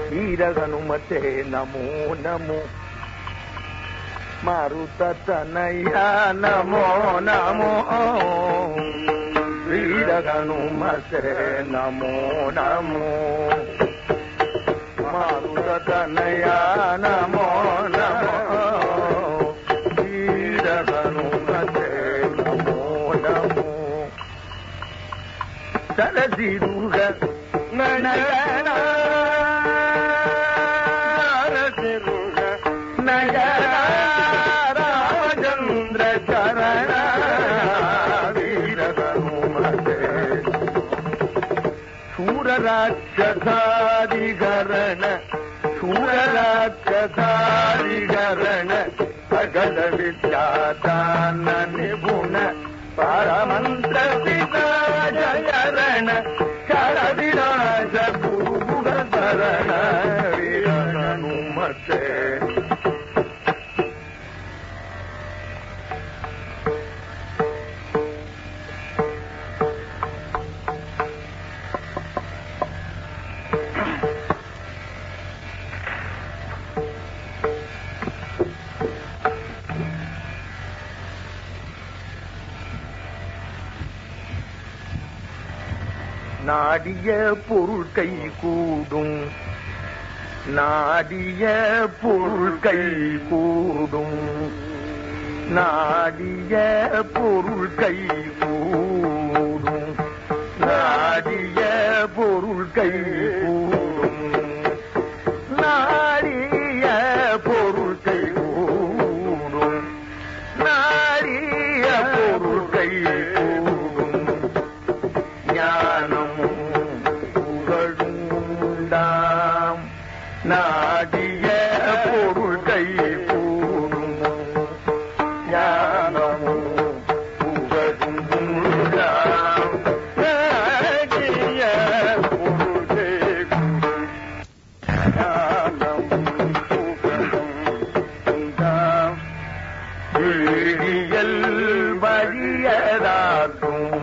வீரகனுமத்தே நமோ நமோ ಮಾರುತ ತನಯ ನಮೋ ನಮೋ ವೀರಗನು ಮತೆ ನಮೋ ನಮೋ ಮಾರುತ ತನಯ ನಮೋ ನಮೋ ವೀರಗನು ಮತೆ ನಮೋ ನಮೋ ಸರಸಿರುಗ ನಯನ ಸರಸಿರುಗ ನಯನ ರಾಮಚಂದ್ರ ಚರಣ ವೀರಗನು ಮತೆ ಶೂರರಾಕ್ಷಸಾದಿಗರಣ ಶೂರರಾಕ್ಷಸಾದಿಗರಣ ಸಗಲ ವಿದ್ಯಾದಾನ ನಿಪುಣ ಪರಮಂತ್ರ ಜಯರಣ ಶರವಿನಾಶ ಗುರುಗುಣ ಶರಣ ವೀರಗನು ಮತೆ நாடிய பொருள் கை கூடும் நாடிய பொருள் கை கூடும் நாடிய பொருள் கை கூடும் நாடிய பொருள் கை கூடும் நாடிய பொருள் கை கூடும் நாடிய பொருள் கை கூடும் ஞானமும் புகழுண்டாம் நாடிய பொருள் கை கூடும் ஞானமும் புகழுண்டாம் நாடிய பொருள் கை கூடும் ஞானமும் புகழுண்டாம் வீடியல் வழியதாக்கும்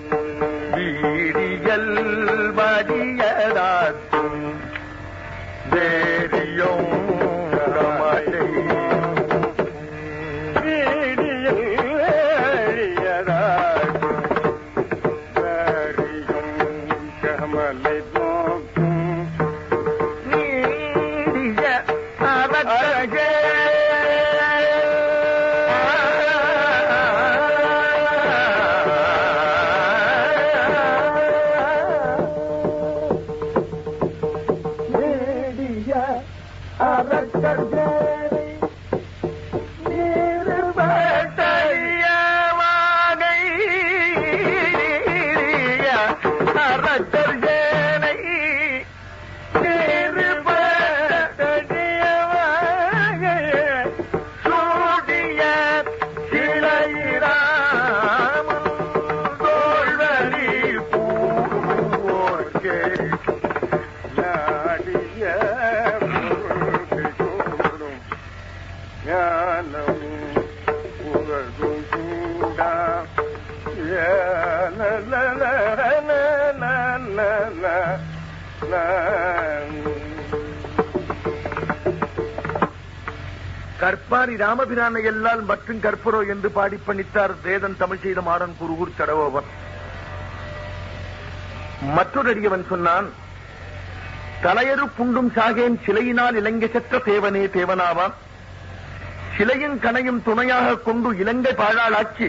வீடியல் வழியதாக்கும் வேரியும் ரமலை வீடியல் வழியதாக்கும் வேரியும் கமலை நோக்கும் நீடிய அவத்தகே நீடிய அவத்தகே நாடிய பொருள் கூடும் ஞானமும் புகழும் கூடா கற்பாரி ராமபிரானை எல்லால் மற்றும் கற்பரோ என்று பாடி பணித்தார் வேதன் தமிழ் செய்த மாறன் குருகூர் சடவோவன் மற்றொரு அடியவன் சொன்னான் தலையரு புண்டும் சாகேன் சிலையினால் இலங்கை செற்ற தேவனே தேவனாவான் சிலையும் கனையும் துணையாக கொண்டு இலங்கை பாழாளாக்கி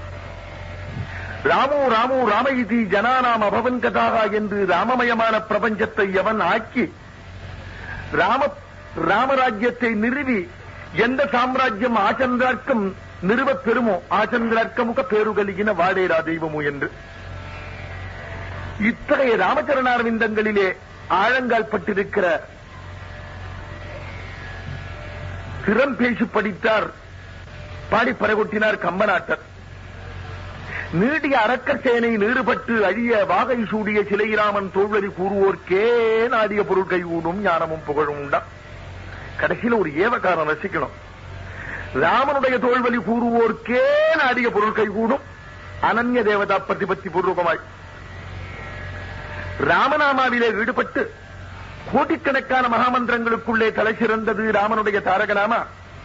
ராமோ ராமோ ராமயிதி ஜனானாம் அபவன் கதாகா என்று ராமமயமான பிரபஞ்சத்தை எவன் ஆக்கி ராம ராமராஜ்யத்தை நிறுவி எந்த சாம்ராஜ்யம் ஆச்சந்திரார்க்கம் நிறுவப் பெறுமோ ஆச்சந்திரார்க்கமுக பேருகலிகின வாடேரா தெய்வமோ என்று இத்தகைய ராமச்சரணாரவிந்தங்களிலே ஆழங்கால் பட்டிருக்கிற திறம் பேசி படித்தார் பாடி பறைகொட்டினார் கம்பநாட்டர் நீடிய அரக்கர் சேனை நீடுபட்டு அழிய வாகை சூடிய சிலைராமன் தோல்வரி கூறுவோர்க்கே நாடிய பொருள் கைகூடும் ஞானமும் புகழும் உண்டா கடைசியில ஒரு ஏவக்காரன் ரசிக்கணும் ராமனுடைய தோல்வலி கூறுவோர்க்கே நாடிய பொருள் கைகூடும் அனன்ய தேவதா பிரதிபத்தி பூர்வகமாய் ராமநாமாவிலே ஈடுபட்டு கோடிக்கணக்கான மகாமந்திரங்களுக்குள்ளே தலை சிறந்தது ராமனுடைய தாரகநாமா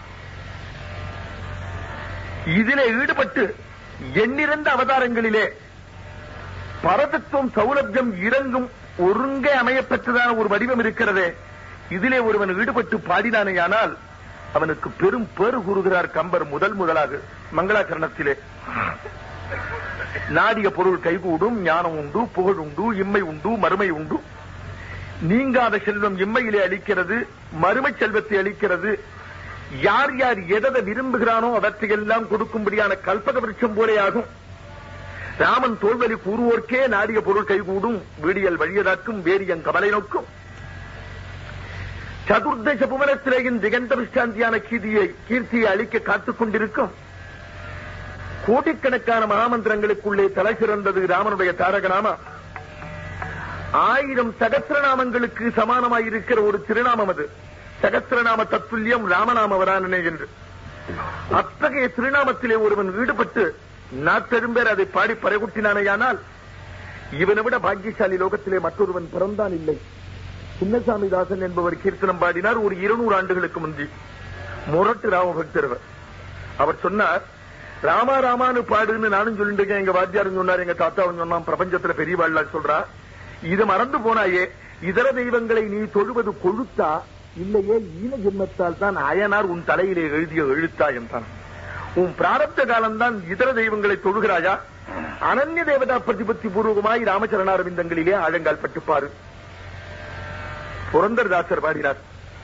இதிலே ஈடுபட்டு எண்ணிறந்த அவதாரங்களிலே பரதத்துவம் சௌலபியம் இறங்கும் ஒருங்கே அமையப்பெற்றதான ஒரு வடிவம் இருக்கிறதே இதிலே ஒருவன் ஈடுபட்டு பாடினானேயானால் அவனுக்கு பெரும் பேறு கூறுகிறார் கம்பர் முதல் முதலாக மங்களாச்சரணத்திலே நாடிய பொருள் கைகூடும் ஞானம் உண்டு புகழ் உண்டு இம்மை உண்டு மறுமை உண்டு நீங்காத செல்வம் இம்மையிலே அளிக்கிறது மறுமை செல்வத்தை அளிக்கிறது யார் யார் எதை விரும்புகிறானோ அவற்றையெல்லாம் கொடுக்கும்படியான கல்பக விருட்சம் போலே ஆகும் ராமன் தோல்வலி கூறுவோர்க்கே நாடிய பொருள் கைகூடும் வீடியல் வழியதாக்கும் வேரியங் கமலை நோக்கும் சதுர்தச புவனத்திலேயின் திகந்த விஷ்டாந்தியான கீர்த்தியை கீர்த்தியை அளிக்க காத்துக் கொண்டிருக்கும் கோடிக்கணக்கான மகாமந்திரங்களுக்குள்ளே தலை சிறந்தது ராமனுடைய தாரகநாமா ஆயிரம் சகசிரநாமங்களுக்கு சமானமாயிருக்கிற ஒரு திருநாமம் அது சகசிரநாம தத்துல்யம் ராமநாம வரானனே என்று அத்தகைய திருநாமத்திலே ஒருவன் ஈடுபட்டு நாட்டெரும்பேர் அதை பாடி பறைகுட்டினானேயானால் இவனை விட பாக்கியசாலி லோகத்திலே மற்றொருவன் பிறந்தான் இல்லை சின்னசாமி தாசன் என்பவர் கீர்த்தனம் பாடினார் ஒரு இருநூறு ஆண்டுகளுக்கு முந்தி முரட்டு ராமபக்தர் அவர் சொன்னார் ராமா ராமானு பாடுன்னு நானும் சொல்லிட்டு இருக்கேன் எங்க வாத்தியாரும் சொன்னார் எங்க தாத்தாவும் சொன்னான் பிரபஞ்சத்துல பெரியவாழ்லா சொல்றா இது மறந்து போனாயே இதர தெய்வங்களை நீ தொழுவது கொழுத்தா இல்லையே ஈன ஜென்மத்தால் தான் அயனார் உன் தலையிலே எழுதிய எழுத்தா என்றான் உன் பிராரப்த காலம்தான் இதர தெய்வங்களை தொழுகிறாயா அனன்ய தேவதா பிரதிபத்தி பூர்வமாய் ராமச்சரணாரவிந்தங்களிலே ஆழங்கால் பட்டுப்பாரு புரந்தரதாசர் பாடினார்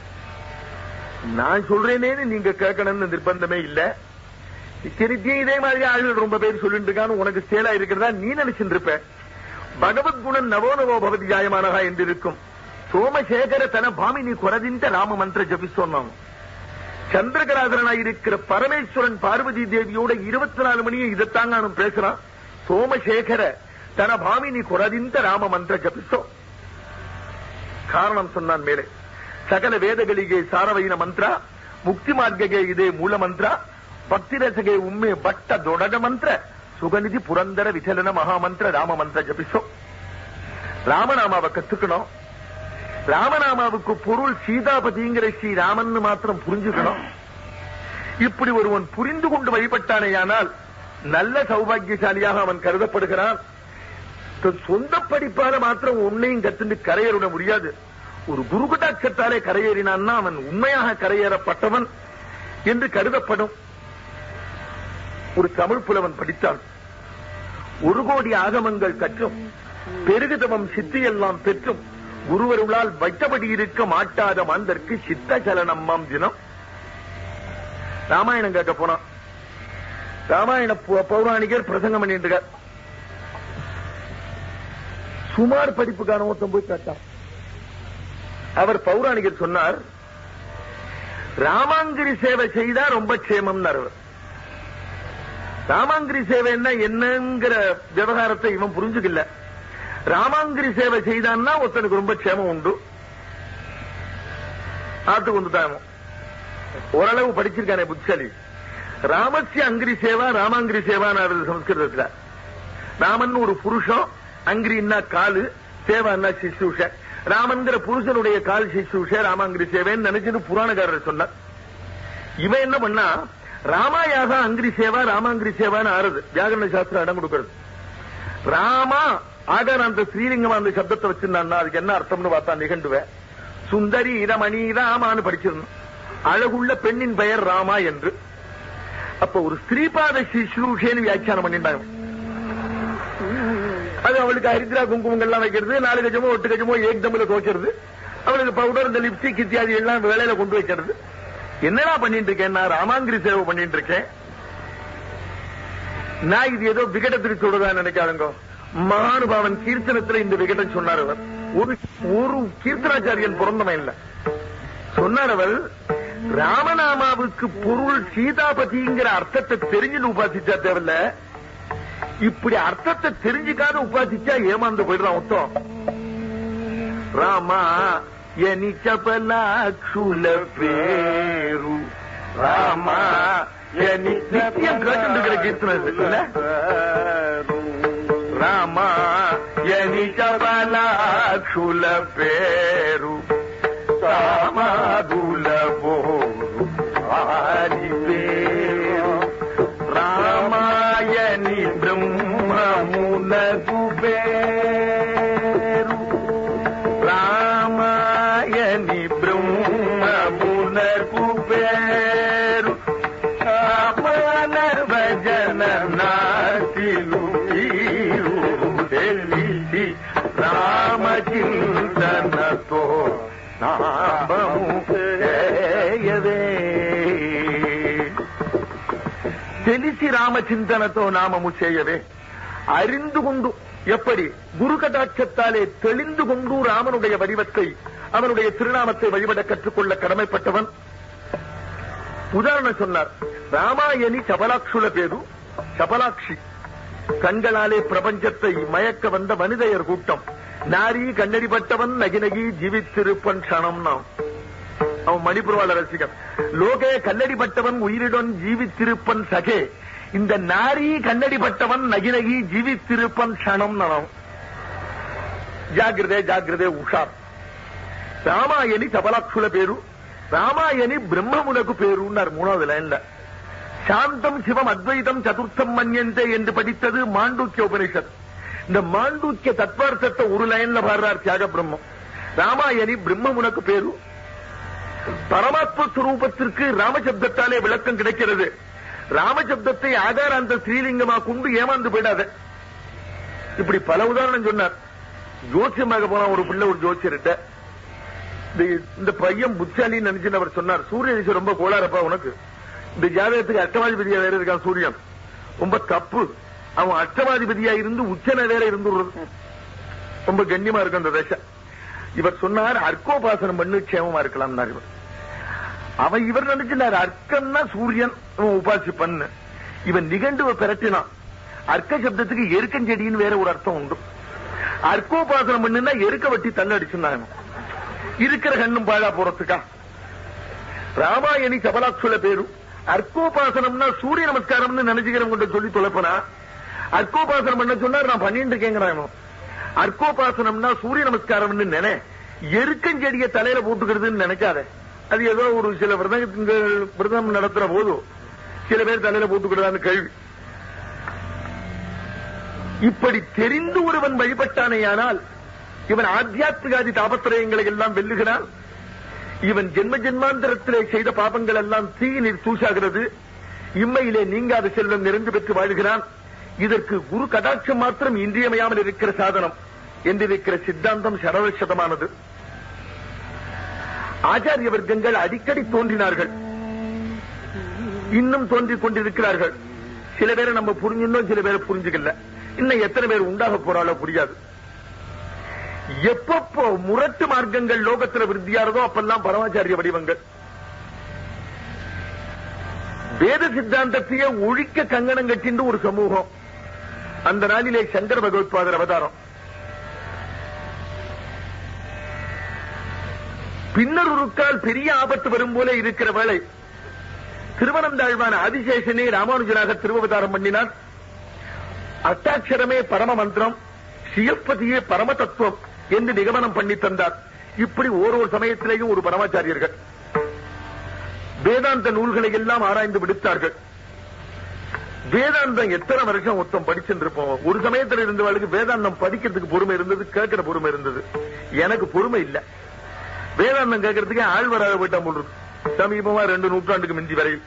நான் சொல்றேனேன்னு நீங்க கேட்கணும்னு நிர்பந்தமே இல்ல திருத்தியும் இதே மாதிரி ஆளுகள் ரொம்ப பேர் சொல்லிட்டு இருக்கான்னு உனக்கு சேலா இருக்கிறதா நீ நினைச்சுட்டு இருப்ப பகவத் குணம் நவோ நவோ பவதி ஜாயமானகா என்று இருக்கும் சோமசேகர தன பாமினி கொரதிந்த ராம மந்திர ஜபிசோன்னாங்க சந்திரகராதரனாயிருக்கிற பரமேஸ்வரன் பார்வதி தேவியோட இருபத்தி நாலு மணியும் இதைத்தாங்க நான் பேசுறான் சோமசேகர தன பாமினி கொரதிந்த ராம மந்திர ஜபிசோ காரணம் சொன்னான் மேலே சகல ವೇದಗಳಿಗೆ ಸಾರವೈನ ಮಂತ್ರ ಮುಕ್ತಿ ಮಾರ್ಗಗೆ ಇದೆ ಮೂಲ ಮಂತ್ರ ಭಕ್ತಿರಸಗೆ ಉಮ್ಮೆ ಬಟ್ಟ ದೊಡಗ ಮಂತ್ರ சுகநிதி புரந்தர விசலன மகாமந்திர ராம மந்திர ஜபிசோ ராமநாமாவை கத்துக்கணும் ராமநாமாவுக்கு பொருள் சீதாபதிங்கிற ஸ்ரீ ராமன் மாத்திரம் புரிஞ்சுக்கணும் இப்படி ஒருவன் புரிந்து கொண்டு வழிபட்டானேயானால் நல்ல சௌபாகியசாலியாக அவன் கருதப்படுகிறான் தன் சொந்த படிப்பால மாத்திரம் உன்னையும் கத்துண்டு கரையேறிட முடியாது ஒரு குருகுடாட்சத்தாலே கரையேறினான்னா அவன் உண்மையாக கரையேறப்பட்டவன் என்று கருதப்படும் ஒரு தமிழ் புலவன் படித்தான் ஒரு கோடி ஆகமங்கள் கற்றும் பெருகுதவம் சித்தியெல்லாம் பெற்றும் குருவருளால் வைத்தபடி இருக்க மாட்டாத மாந்தற்கு சித்த சலனம்மாம் தினம் ராமாயணம் கேட்க போனான் ராமாயண பௌ- பௌராணிகர் பிரசங்கம் பண்ணிட்டு இருக்கார் சுமார் படிப்புக்கான ஒருத்தன் போய் கேட்டான் அவர் பௌராணிகர் சொன்னார் ராமாங்கிரி சேவை செய்தா ரொம்ப க்ஷேமம்னார் அவர் ராமாங்கிரி சேவைன்னா என்னங்கிற விவகாரத்தை இவன் புரிஞ்சுக்கல ராமாங்கிரி சேவை செய்தான்னா ஒருத்தனுக்கு ரொம்ப க்ஷேமம் உண்டு ஆத்து கொண்டு ஓரளவு படிச்சிருக்கானே புத்திசாலி ராமஸ்ய அங்கிரி சேவா ராமாங்கிரி சேவான்னு சம்ஸ்கிருதத்துல ராமன் ஒரு புருஷன் அங்கிரின்னா காலு சேவான்னா சிசூஷ ராமன்கிற புருஷனுடைய கால் சிசூஷ ராமாங்கிரி சேவைன்னு நினைச்சிட்டு புராணக்காரர் சொன்னார் இவன் என்ன பண்ணா ராமாயாக அங்கிரி சேவா ராமாங்கிரி சேவான்னு ஆறுது வியாகரண சாஸ்திரம் இடம் கொடுக்கிறது ராமா ஆக அந்த ஸ்ரீலிங்கமா அந்த சப்தத்தை வச்சிருந்தான்னா அதுக்கு என்ன அர்த்தம்னு பார்த்தா நிகண்டுவேன் சுந்தரி இரமணி ராமான்னு படிச்சிருந்தோம் அழகுள்ள பெண்ணின் பெயர் ராமா என்று அப்ப ஒரு ஸ்ரீபாத சிஸ்ரூஷேன்னு வியாக்கியானம் பண்ணிட்டாங்க அது அவளுக்கு ஹரித்ரா குங்குமங்கள்லாம் வைக்கிறது நாலு கஜமோ எட்டு கஜமோ ஏக் தம்ல துவைக்கிறது அவளுக்கு பவுடர் இந்த லிப்ஸ்டிக் இத்தியாதி எல்லாம் வேலையில கொண்டு வைக்கிறது என்னடா பண்ணிட்டு இருக்கேன் நான் ராமாங்கிரி சேவை பண்ணிட்டு இருக்கேன் நான் இது ஏதோ விகடத்துக்கு சொல்றதா நினைக்காதுங்க மகானுபாவன் கீர்த்தனத்துல இந்த விகடன் சொன்னார் அவர் ஒரு ஒரு கீர்த்தனாச்சாரியன் பிறந்தவன் இல்ல சொன்னார் அவர் ராமநாமாவுக்கு பொருள் சீதாபதிங்கிற அர்த்தத்தை தெரிஞ்சுன்னு உபாசிச்சா தேவையில்ல இப்படி அர்த்தத்தை தெரிஞ்சுக்காத உபாசிச்சா ஏமாந்து போயிடுறான் மொத்தம் రామా ఎని చపలాక్షుల పేరు రామా ఎని నిత్యం கேட்டுருக்கிற கீர்த்தனை இது, இல்ல రామా ఎని చపలాక్షుల పేరు நாமமும் చేయవే తెలిసి రామచింతనతో నామము చేయవే அறிந்து கொண்டு எப்படி குரு கடாட்சத்தாலே தெளிந்து கொண்டு ராமனுடைய வடிவத்தை அவனுடைய திருநாமத்தை வழிபட கற்றுக்கொள்ள கடமைப்பட்டவன் உதாரணம் சொன்னார் ராமாயணி சபலாக்ஷுல பேரு சபலாக்ஷி கண்களாலே பிரபஞ்சத்தை மயக்க வந்த மனிதையர் கூட்டம் நாரி கண்ணடிப்பட்டவன் நகிநகி ஜீவித்திருப்பன் க்ஷணம் நாம் அவன் மணிப்புரவாள ரசிகன் லோகே கல்லடிப்பட்டவன் உயிரிடன் ஜீவித்திருப்பன் சகே இந்த நாரி கண்ணடிப்பட்டவன் நகிநகி ஜீவித்திருப்பன் க்ஷணம் நனம் జాగ్రదే జాగ్రదే ఉషార్ రామాయణి చపలాక్షుల పేరు రామాయణి బ్రహ్మమునకు పేరు ఉన్నారు మూడవది లైన్ல சாந்தம் சிவம் அத்வைதம் சதுர்த்தம் மன்யந்தே என்று படித்தது மாண்டூக்கிய உபனிஷத் இந்த மாண்டூக்கிய தத்வார்த்தத்தை ஒரு லைன்ல பாடுறார் தியாக பிரம்மம் ராமாயணி பிரம்மமுனக்கு பேரு பரமாத்ம சுரூபத்திற்கு ராமசப்தத்தாலே விளக்கம் கிடைக்கிறது ராமசப்தத்தை ஆதார அந்த ஸ்ரீலிங்கமா கொண்டு ஏமாந்து போயிடாத இப்படி பல உதாரணம் சொன்னார் ஜோசியமாக போன ஒரு பிள்ளை ஒரு ஜோசியர்கிட்ட இந்த- இந்த பையன் புத்தாலின்னு நினைச்சுன்னு அவர் சொன்னார் சூரிய திசை ரொம்ப கோளாறப்பா உனக்கு இந்த ஜாதகத்துக்கு அஷ்டமாதிபதியா வேற இருக்கான் சூரியன் ரொம்ப தப்பு அவன் அஷ்டமாதிபதியா இருந்து உச்சனை வேற இருந்து ரொம்ப கண்ணியமா இருக்கும் அந்த தசை இவர் சொன்னார் அர்க்கோபாசனம் பண்ணு க்ஷேமமா இருக்கலாம் இவர் அவன் இவர் நினைச்சினார் அர்க்கம்னா சூரியன் அவன் உபாசி பண்ணு இவன் நிகண்டுவ பிரட்டினான் அர்க்க சப்தத்துக்கு எருக்கஞ்செடின்னு வேற ஒரு அர்த்தம் உண்டு அர்க்கோபாசனம் பண்ணுன்னா எருக்க வட்டி தள்ளடிச்சுனாங்க இருக்கிற கண்ணும் பாழா போறதுக்கா ராமாயணி சபலாக்ஷுல பேரு அர்க்கோபாசனம்னா சூரிய நமஸ்காரம்னு நினைச்சுக்கிறவங்க கிட்ட சொல்லி தொலைப்பனா அர்க்கோபாசனம் பண்ண சொன்னார் நான் பண்ணிட்டு இருக்கேங்கிறான் அர்க்கோபாசனம்னா சூரிய நமஸ்காரம்னு நினை எருக்கஞ்செடிய தலையில போட்டுக்கிறதுன்னு நினைக்காத அது ஏதோ ஒரு சில விரதங்கள் விரதம் நடத்துற போது சில பேர் தலையில போட்டுக்கிறதான்னு கேள்வி இப்படி தெரிந்து ஒருவன் வழிபட்டானேயானால் இவன் ஆத்தியாத்மிகாதி தாபத்திரயங்களை எல்லாம் வெல்லுகிறான் இவன் ஜென்ம ஜென்மாந்தரத்திலே செய்த பாபங்கள் எல்லாம் தீயினில் தூசாகிறது இம்மையிலே நீங்காத செல்வம் நிறைந்து பெற்று வாழ்கிறான் இதற்கு குரு கடாட்சம் மாத்திரம் இன்றியமையாமல் இருக்கிற சாதனம் என்றிருக்கிற சித்தாந்தம் சரவசதமானது ஆச்சாரிய வர்க்கங்கள் அடிக்கடி தோன்றினார்கள் இன்னும் தோன்றிக் கொண்டிருக்கிறார்கள் சில பேரை நம்ம புரிஞ்சுட்டோம் சில பேரை புரிஞ்சுக்கல இன்னும் எத்தனை பேர் உண்டாக போறாலோ புரியாது எப்பப்போ முரட்டு மார்க்கங்கள் லோகத்துல விருத்தியாரதோ அப்பெல்லாம் பரமாச்சாரிய வடிவங்கள் வேத சித்தாந்தத்தையே ஒழிக்க கங்கணம் கட்டிண்டு ஒரு சமூகம் அந்த நாளிலே சங்கர பகவத்பாதர் அவதாரம் பின்னர் ஒரு கால் பெரிய ஆபத்து வரும் போல இருக்கிற வேளை திருவனந்தாழ்வான ஆதிசேஷனே ராமானுஜனாக திருவவதாரம் பண்ணினார் அஷ்டாட்சரமே பரம மந்திரம் சியப்பதியே பரம தத்துவம் என்று நிகமனம் பண்ணி தந்தார் இப்படி ஓரொரு சமயத்திலேயும் ஒரு பரமாச்சாரியர்கள் வேதாந்த நூல்களை எல்லாம் ஆராய்ந்து விடுத்தார்கள் வேதாந்தம் எத்தனை வருஷம் ஒருத்தம் படிச்சுருப்போம் ஒரு சமயத்துல இருந்தவளுக்கு வேதாந்தம் படிக்கிறதுக்கு பொறுமை இருந்தது கேட்கிற பொறுமை இருந்தது எனக்கு பொறுமை இல்ல வேதாந்தம் கேட்கறதுக்கே ஆள் வராத போயிட்டான் போல் இருக்கு. சமீபமா ரெண்டு நூற்றாண்டுக்கு மிஞ்சி வரையில்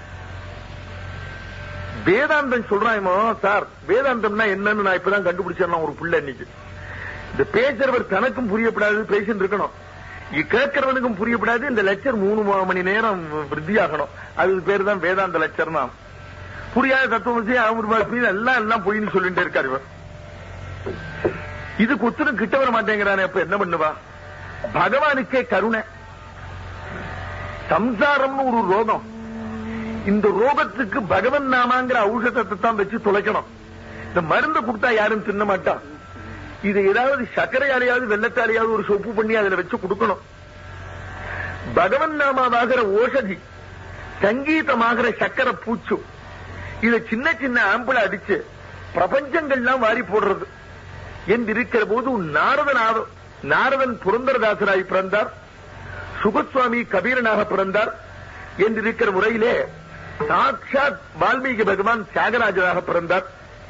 வேதாந்தம் சொல்றாயமோ சார் வேதாந்தம்னா என்னன்னு நான் இப்பதான் கண்டுபிடிச்சேன் ஒரு புள்ள இன்னைக்கு இந்த பேசுறவர் தனக்கும் புரியப்படாது பேசிட்டு இருக்கணும் இ- கேட்கிறவனுக்கும் புரியப்படாது இந்த லெக்சர் மூணு ம- மணி நேரம் விருத்தியாகணும் அதுக்கு பேர் தான் வேதாந்த லெக்சர் தான் புரியாத தத்துவம் அவர் எல்லாம் எல்லாம் பொய்ன்னு சொல்லிட்டு இருக்காரு இவர் இது குத்துரும் கிட்ட வர மாட்டேங்கிறானே அப்ப என்ன பண்ணுவா பகவானுக்கே கருணை சம்சாரம்னு ஒரு ரோகம் இந்த ரோகத்துக்கு பகவன் நாமாங்கிற ஔஷதத்தை தான் வச்சு தொலைக்கணும் இந்த மருந்து கொடுத்தா யாரும் தின்ன மாட்டா இது ஏதாவது சர்க்கரையாலையாவது வெள்ளத்தாலையாவது ஒரு சொப்பு பண்ணி அதுல வச்சு கொடுக்கணும் பகவன் நாமாவாகிற ஓஷதி சங்கீதமாகிற சக்கரை பூச்சு இத சின்ன சின்ன ஆம்பிள அடிச்சு பிரபஞ்சங்கள்லாம் வாரி போடுறது என்று இருக்கிற போது நாரதன் ஆவ- நாரதன் புரந்தரதாசராய் பிறந்தார் சுகசுவாமி கபீரனாக பிறந்தார் என்று இருக்கிற முறையிலே சாட்சாத் வால்மீகி பகவான் தியாகராஜராக பிறந்தார்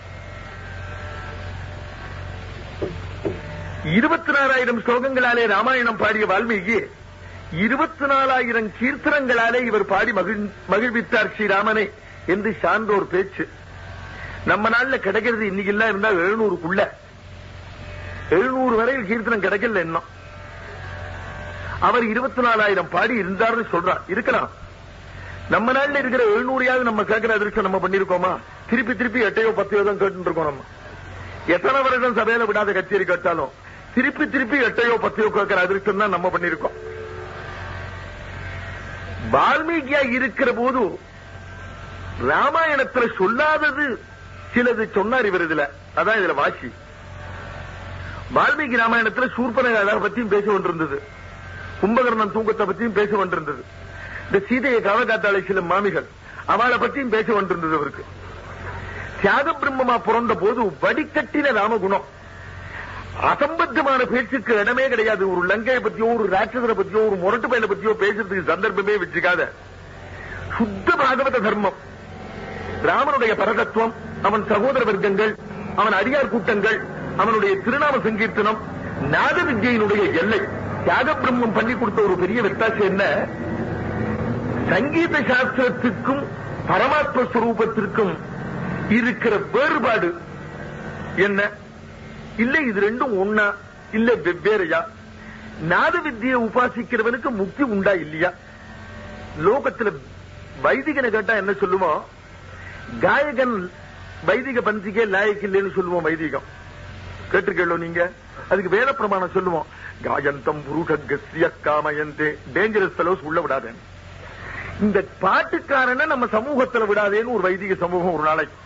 இருபத்தி நாலாயிரம் ஸ்லோகங்களாலே ராமாயணம் பாடிய வால்மீகி இருபத்தி நாலாயிரம் கீர்த்தனங்களாலே இவர் பாடி மகிழ்- மகிழ்வித்தார் ஸ்ரீராமனை என்று சான்றோர் பேச்சு நம்ம நாள்ல கிடைக்கிறது இன்னைக்கு எல்லாம் இருந்தா எழுநூறுக்குள்ள எழுநூறு வரையில் கீர்த்தனம் கிடைக்கல இன்னும் அவர் இருபத்தி நாலாயிரம் பாடி இருந்தாருன்னு சொல்றார் இருக்கலாம் நம்ம நாள்ல இருக்கிற எழுநூறையாவது நம்ம கேட்கிற அதிர்ஷ்டம் நம்ம பண்ணிருக்கோமா திருப்பி திருப்பி எட்டையோ பத்தையோ தான் கேட்டு இருக்கோம் நம்ம எத்தனை வருடம் சபையில விடாத கச்சேரி கேட்டாலும் திருப்பி திருப்பி எட்டையோ பத்தையோ கேட்கிற அதிர்ஷ்டம் தான் நம்ம பண்ணிருக்கோம் வால்மீகியா இருக்கிற போது ராமாயணத்துல சொல்லாதது சிலது சொன்னார் இவர் இதுல அதான் இதுல வாசி வால்மீகி ராமாயணத்துல சூர்பனகாத பத்தியும் பேச கொண்டிருந்தது கும்பகர்ணன் தூக்கத்தை பத்தியும் பேச கொண்டிருந்தது இந்த சீதையை காவகாத்தாளை சில மாமிகள் அவளை பத்தியும் பேச கொண்டிருந்தது அவருக்கு தியாக பிரம்மமா பிறந்த போது வடிகட்டின ராமகுணம் அசம்பத்தமான பேச்சுக்கு இடமே கிடையாது ஒரு லங்கையை பத்தியோ ஒரு ராட்சசரை பத்தியோ ஒரு முரட்டு பயில பத்தியோ பேசுறதுக்கு சந்தர்ப்பமே வச்சுக்காத சுத்த பாகவத தர்மம் ராமனுடைய பரதத்துவம் அவன் சகோதர வர்க்கங்கள் அவன் அடியார் கூட்டங்கள் அவனுடைய திருநாம சங்கீர்த்தனம் நாத வித்யினுடைய எல்லை தியாக பிரம்மம் பண்ணி கொடுத்த ஒரு பெரிய வித்தாசம் என்ன சங்கீத சாஸ்திரத்துக்கும் பரமாத்ம ஸ்வரூபத்திற்கும் இருக்கிற வேறுபாடு என்ன இல்ல இது ரெண்டும் ஒன்னா இல்ல வெவ்வேறையா நாத வித்தியை உபாசிக்கிறவனுக்கு முக்தி உண்டா இல்லையா லோகத்துல வைதிகனை கேட்டா என்ன சொல்லுவோம் காயகன் வைதிக பந்திகே லாயக்கு இல்லைன்னு சொல்லுவோம் வைதிகம் கேட்டிருக்கோ நீங்க அதுக்கு வேத பிரமாணம் சொல்லுவோம் காயந்தம் புருஷகசிய காமயந்தே டேஞ்சரஸ் ஃபெலோஸ் உள்ள விடாதேன் இந்த பாட்டுக்காரனை நம்ம சமூகத்துல விடாதேன்னு ஒரு வைதிக சமூகம் ஒரு நாளைக்கு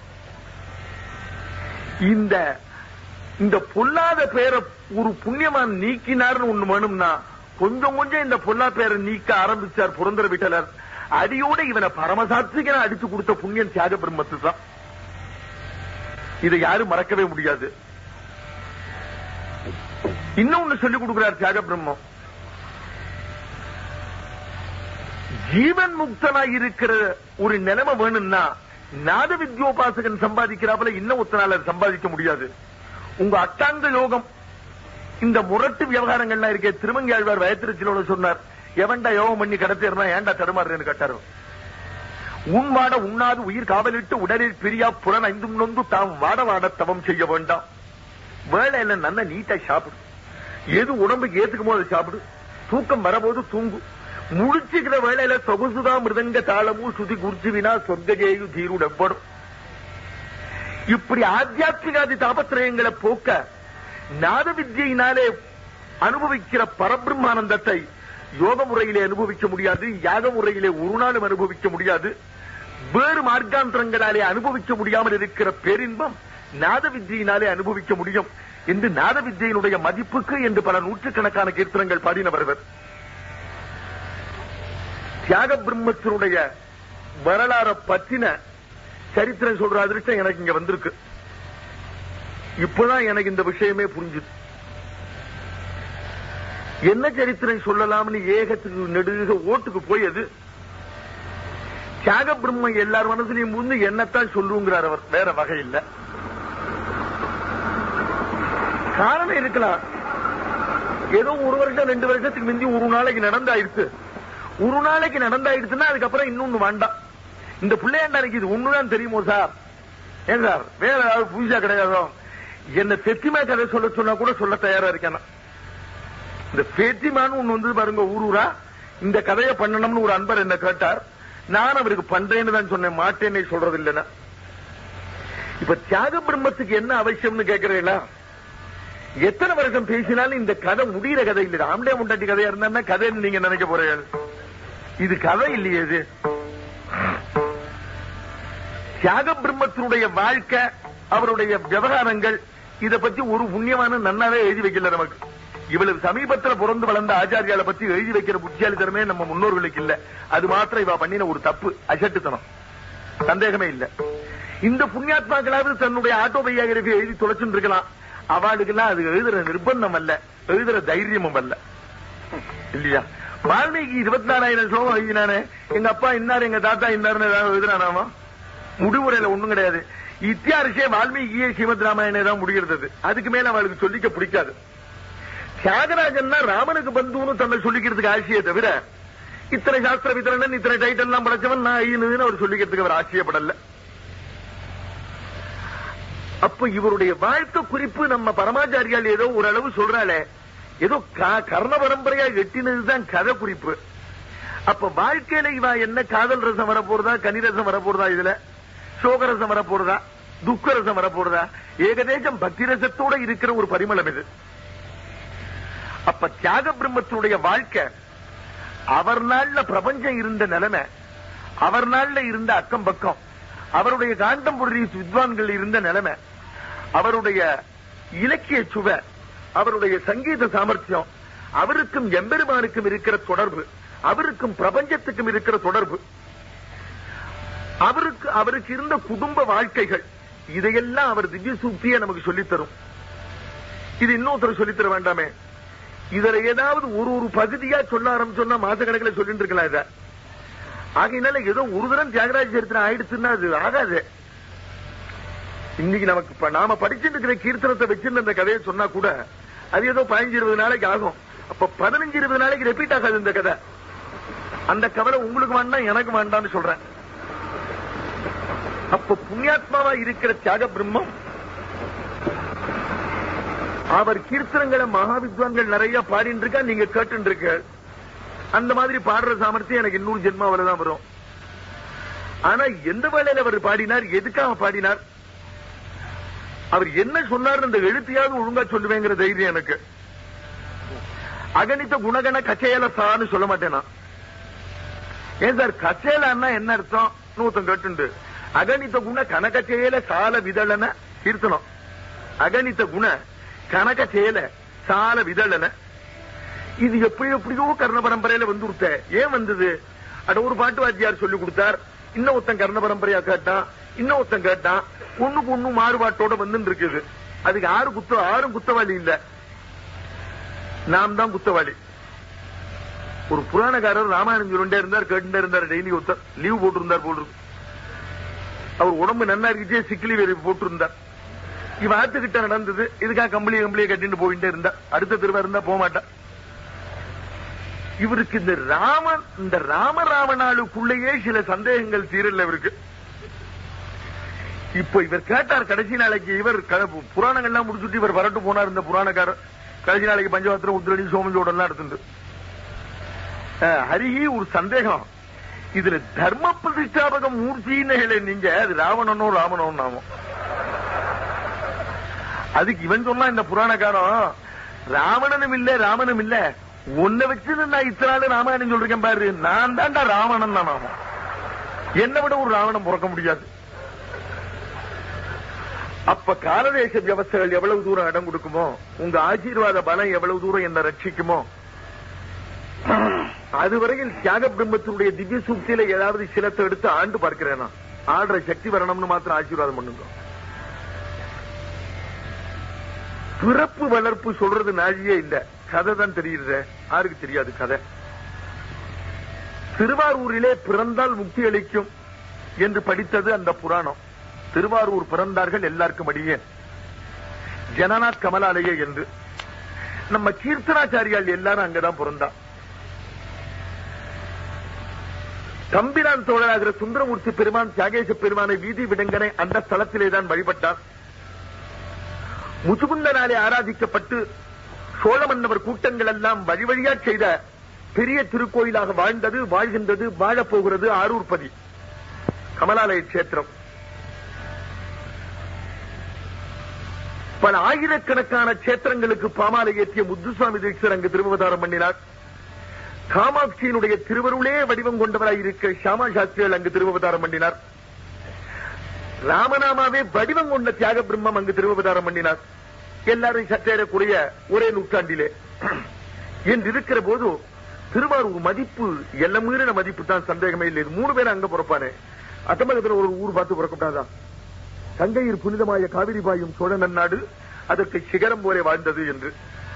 இந்த இந்த பொல்லாத பேரை ஒரு புண்ணியமான் நீக்கினார்னு ஒண்ணு வேணும்னா கொஞ்சம் கொஞ்சம் இந்த பொல்லா பேரை நீக்க ஆரம்பிச்சார் புரந்தர விட்டலர் அடியோட இவனை பரமசாத்விகனை அடிச்சு கொடுத்த புண்ணியன் தியாக பிரம்மத்து தான் இதை யாரும் மறக்கவே முடியாது இன்னொன்னு சொல்லிக் கொடுக்கிறார் தியாக பிரம்மம் ஜீவன் முக்தனா இருக்கிற ஒரு நிலைமை வேணும்னா நாத வித்யோபாசகன் சம்பாதிக்கிறாப்புல இன்னும் ஒத்தனால சம்பாதிக்க முடியாது உங்க அட்டாங்க யோகம் இந்த முரட்டு விவகாரங்கள்லாம் இருக்கே திருமங்கி ஆழ்வார் வயத்திருச்சிலோட சொன்னார் எவன்டா யோகம் பண்ணி கடத்திடுறா ஏன்டா தடுமாறுறேன்னு கேட்டாரு உன் வாட உண்ணாது உயிர் காவலிட்டு உடலில் பிரியா புலன் ஐந்தும் நொந்து தாம் வாட வாட தவம் செய்ய வேண்டாம் வேலையில நல்ல நீட்டா சாப்பிடு எது உடம்புக்கு ஏத்துக்குமோ அதை சாப்பிடு தூக்கம் வரபோது தூங்கு முழிச்சுக்கிற வேலையில சொகுசுதா மிருதங்க தாளமும் சுதி குர்ஜுவினா சொர்க்கஜேயு தீருடப்படும் இப்படி ஆத்தியாத்மிகாதி தாபத்திரயங்களை போக்க நாத வித்யினாலே அனுபவிக்கிற பரபிரம்மானந்தத்தை யோக முறையிலே அனுபவிக்க முடியாது யாக முறையிலே ஒரு நாளும் அனுபவிக்க முடியாது வேறு மார்க்காந்திரங்களாலே அனுபவிக்க முடியாமல் இருக்கிற பேரின்பம் நாத வித்யினாலே அனுபவிக்க முடியும் என்று நாத வித்யினுடைய மதிப்புக்கு என்று பல நூற்றுக்கணக்கான கீர்த்தனங்கள் பாடினவர்கள் தியாக பிரம்மத்தினுடைய வரலாற பற்றின சரித்திரம் சொல்ற அதிர்ஷ்டம் எனக்கு இங்க வந்திருக்கு இப்பதான் எனக்கு இந்த விஷயமே புரிஞ்சுது என்ன சரித்திரம் சொல்லலாம்னு ஏகத்துக்கு நெடுக ஓட்டுக்கு போயது தியாக பிரம்ம எல்லார் மனசுலையும் முந்து என்னத்தான் சொல்லுங்கிறார் அவர் வேற வகை இல்ல காரணம் இருக்கலாம் ஏதோ ஒரு வருஷம் ரெண்டு வருஷத்துக்கு முந்தி ஒரு நாளைக்கு நடந்தாயிடுச்சு ஒரு நாளைக்கு நடந்தாயிடுச்சுன்னா அதுக்கப்புறம் இன்னொன்னு வேண்டாம் இந்த பிள்ளையாண்டாருக்கு இது ஒண்ணுதான் தெரியுமோ சார் ஏன் சார் வேற ஏதாவது பூஜா கிடையாதோ என்ன பெத்திமா கதை சொல்ல சொன்னா கூட சொல்ல தயாரா இருக்கேன் நான். இந்த பேத்திமான்னு ஒண்ணு வந்து பாருங்க ஊரூரா இந்த கதையை பண்ணணும்னு ஒரு அன்பர் என்ன கேட்டார் நான் அவருக்கு பண்றேன்னு தான் சொன்னேன் மாட்டேன்னு சொல்றது இல்லைன்னா இப்ப தியாக பிரம்மத்துக்கு என்ன அவசியம்னு கேக்குறீங்களா எத்தனை வருஷம் பேசினாலும் இந்த கதை முடிகிற கதை இல்லை ஆம்டே முண்டாட்டி கதையா இருந்தா கதைன்னு நீங்க நினைக்க போறீங்க இது கதை இல்லையே இது தியாக பிரம்மத்தினுடைய வாழ்க்கை அவருடைய விவகாரங்கள் இத பத்தி ஒரு புண்ணியமான நன்னாவே எழுதி வைக்கல நமக்கு இவ்வளவு சமீபத்துல பிறந்து வளர்ந்த ஆச்சாரியால பத்தி எழுதி வைக்கிற புத்தியாலித்தனமே நம்ம முன்னோர்களுக்கு இல்ல அது மாத்திரம் இவ பண்ணின ஒரு தப்பு அசட்டுத்தனம் சந்தேகமே இல்ல இந்த புண்ணியாத்மாக்களாவது தன்னுடைய ஆட்டோபயோகிராபி எழுதி தொலைச்சுட்டு இருக்கலாம் அவளுக்கெல்லாம் அது எழுதுற நிர்பந்தம் அல்ல எழுதுற தைரியமும் அல்ல இல்லையா வால்மீகி இருபத்தி நாலாயிரம் ஸ்லோகம் எழுதினானே எங்க அப்பா இன்னார் எங்க தாத்தா இன்னார்னு ஏதாவது எழுதுனானாமா முடிவுரையில ஒண்ணும் கிடையாது இத்தியாரிசே வால்மீகியே ஸ்ரீமத் ராமாயணே தான் முடிகிறது அதுக்கு மேல அவளுக்கு சொல்லிக்க பிடிக்காது தியாகராஜன்னா ராமனுக்கு பந்துன்னு தன்னை சொல்லிக்கிறதுக்கு ஆசையே தவிர இத்தனை சாஸ்திர வித்தரணன் இத்தனை டைட்டில் எல்லாம் படைச்சவன் நான் ஐயனுன்னு அவர் சொல்லிக்கிறதுக்கு அவர் ஆசையப்படல அப்ப இவருடைய வாழ்க்கை குறிப்பு நம்ம பரமாச்சாரியால் ஏதோ ஓரளவு சொல்றாளே ஏதோ க- கர்ண பரம்பரையா எட்டினதுதான் கதை குறிப்பு அப்ப வாழ்க்கையில இவ என்ன காதல் ரசம் வர போறதா கனிரசம் வர போறதா இதுல சோகரசம் வர போறதா துக்கரசம் வர போறதா ஏகதேசம் பக்தி ரசத்தோட இருக்கிற ஒரு பரிமளம் இது அப்ப தியாக பிரம்மத்தினுடைய வாழ்க்கை அவர் நாள்ல பிரபஞ்சம் இருந்த நிலைமை அவர் நாள்ல இருந்த அக்கம் பக்கம் அவருடைய காண்டம்புரி வித்வான்கள் இருந்த நிலைமை அவருடைய இலக்கிய சுவை அவருடைய சங்கீத சாமர்த்தியம் அவருக்கும் எம்பெருமானுக்கும் இருக்கிற தொடர்பு அவருக்கும் பிரபஞ்சத்துக்கும் இருக்கிற தொடர்பு அவருக்கு அவருக்கு இருந்த குடும்ப வாழ்க்கைகள் இதையெல்லாம் அவர் திவ்ய சூக்தியை நமக்கு சொல்லித் தரும் இது இன்னொருத்தர் சொல்லித் தர வேண்டாமே இதுல ஏதாவது ஒரு ஒரு பகுதியா சொல்ல ஆரம்பிச்சோம்னா மாச கணக்கில் சொல்லிட்டு இருக்கலாம் இத ஆகையினால ஏதோ ஒரு தரம் தியாகராஜ சரித்திரம் ஆயிடுச்சுன்னா அது ஆகாது இன்னைக்கு நமக்கு இப்ப நாம படிச்சுட்டு இருக்கிற கீர்த்தனத்தை வச்சிருந்த அந்த கதையை சொன்னா கூட அது ஏதோ பதினஞ்சு இருபது நாளைக்கு ஆகும் அப்ப பதினஞ்சு இருபது நாளைக்கு ரிப்பீட் ஆகாது இந்த கதை அந்த கவலை உங்களுக்கு வேண்டாம் எனக்கு வேண்டாம்னு சொல்றேன் அப்ப புண்ணியாத்மாவா இருக்கிற தியாக பிரம்மம் அவர் கீர்த்தனங்களை மகாவித்வான்கள் நிறைய பாடிட்டு இருக்கா நீங்க கேட்டு இருக்க அந்த மாதிரி பாடுற சாமர்த்தியம் எனக்கு இன்னொரு ஜென்மாவில தான் வரும் ஆனா எந்த வேளையில அவர் பாடினார் எதுக்காக பாடினார் அவர் என்ன சொன்னார் அந்த எழுத்தையாவது ஒழுங்கா சொல்லுவேங்கிற தைரியம் எனக்கு அகணித்த குணகண கச்சேல சான்னு சொல்ல மாட்டேன் நான் ஏன் சார் கச்சேலன்னா என்ன அர்த்தம் நூத்தம் கேட்டுண்டு அகணித்த குண கனகச்சேல சால விதழன கீர்த்தனம் அகணித்த குண கனகச்சேல சால விதழன இது எப்படி எப்படியோ கர்ண பரம்பரையில வந்துருத்த ஏன் வந்தது அட ஒரு பாட்டு வாத்தியார் சொல்லி கொடுத்தார் இன்னொருத்தன் கர்ண பரம்பரையா கேட்டான் இன்னொருத்தன் கேட்டான் ஒண்ணுக்கு ஒண்ணு மாறுபாட்டோட வந்து இருக்குது அதுக்கு ஆறு குத்த ஆறும் குத்தவாளி இல்ல நாம் தான் குத்தவாளி ஒரு புராணக்காரர் ராமாயணம் சொல்லிட்டே இருந்தார் கேட்டுட்டே இருந்தார் டெய்லி ஒருத்தர் லீவ் போட்டிருந்தார் போல் இருக்கு அவர் உடம்பு நன்னா இருந்துச்சே சிக்கிலி வேறு போட்டிருந்தார் இவ ஆத்துக்கிட்ட நடந்தது இதுக்காக கம்பளிய கம்பளிய கட்டிட்டு போயிட்டே இருந்தா அடுத்த திருவா இருந்தா போக மாட்டா இவருக்கு இந்த ராமன் இந்த ராம ராமநாளுக்குள்ளேயே சில சந்தேகங்கள் தீரல இவருக்கு இப்போ இவர் கேட்டார் கடைசி நாளைக்கு இவர் க- புராணங்கள்லாம் முடிச்சுட்டு இவர் வரட்டு போனார் இந்த புராணக்காரர் கடைசி நாளைக்கு பஞ்சபாத்திரம் உத்திரணி சோமஞ்சோட எல்லாம் எடுத்துட்டு அஹ், ஹரிஹி ஒரு சந்தேகம் இதுல தர்ம பிரதிஷ்டாபக மூர்த்தின்னு நீங்க அது ராவணனோ ராமனோ நாமோ அதுக்கு இவன் சொன்னா இந்த புராணக்காரன் ராவணனும் இல்ல ராமனும் இல்ல உன்னை வச்சு நான் இத்தனை நாள் ராமாயணம் சொல்றேன் பாரு நான் தான்டா ராவணன் தான் நாமம் என்னை விட ஒரு ராவணன் பிறக்க முடியாது அப்ப காலதேச வியவஸ்தைகள் எவ்வளவு தூரம் இடம் கொடுக்குமோ உங்க ஆசீர்வாத பலம் எவ்வளவு தூரம் என்ன ரட்சிக்குமோ அதுவரையில் தியாக பிரம்மத்தினுடைய திவ்ய சூக்தியில ஏதாவது சிலத்தை எடுத்து ஆண்டு பார்க்கிறேன் நான் ஆடுற சக்தி வரணும்னு மாத்திரம் ஆசீர்வாதம் பண்ணுங்க பிறப்பு வளர்ப்பு சொல்றது நாழியே இல்ல கதை தான் தெரியுது யாருக்கு தெரியாது கதை திருவாரூரிலே பிறந்தால் முக்தி அளிக்கும் என்று படித்தது அந்த புராணம் திருவாரூர் பிறந்தார்கள் எல்லாருக்கும் அடியே ஜனநாத் கமலாலய என்று நம்ம கீர்த்தனாச்சாரியால் எல்லாரும் அங்கதான் பிறந்தா தம்பிரான் தோழராகிற சுந்தரமூர்த்தி பெருமான் தியாகேச பெருமானை வீதி விடங்கனை அந்த ஸ்தலத்திலே தான் வழிபட்டார் முதுகுந்தனாலே ஆராதிக்கப்பட்டு சோழ மன்னவர் கூட்டங்கள் எல்லாம் வழி வழியா செய்த பெரிய திருக்கோயிலாக வாழ்ந்தது வாழ்கின்றது வாழப் போகிறது ஆரூர்பதி கமலாலய கஷேத்திரம் பல ஆயிரக்கணக்கான கஷேத்திரங்களுக்கு பாமாலை ஏற்றிய முத்துசுவாமி தீட்சர் அங்கு திருவதாரம் பண்ணினார் காமாட்சியினுடைய திருவருளே வடிவம் கொண்டவராய் இருக்க ஷாமா சாஸ்திரிகள் அங்கு திருவதாரம் பண்ணினார் ராமநாமாவே வடிவம் கொண்ட தியாக பிரம்மம் அங்கு திருவதாரம் பண்ணினார் எல்லாரும் சற்றேறக்குரிய ஒரே நூற்றாண்டிலே என்று இருக்கிற போது திருவாரூர் மதிப்பு எல்லாம் மீறின மதிப்பு தான் சந்தேகமே இல்லை இது மூணு பேரும் அங்க பிறப்பானே அத்தமகத்துல ஒரு ஊர் பார்த்து பிறக்கப்படாதா கங்கையில் புனிதமாய காவிரி பாயும் சோழ நன்னாடு அதற்கு சிகரம் போலே வாழ்ந்தது என்று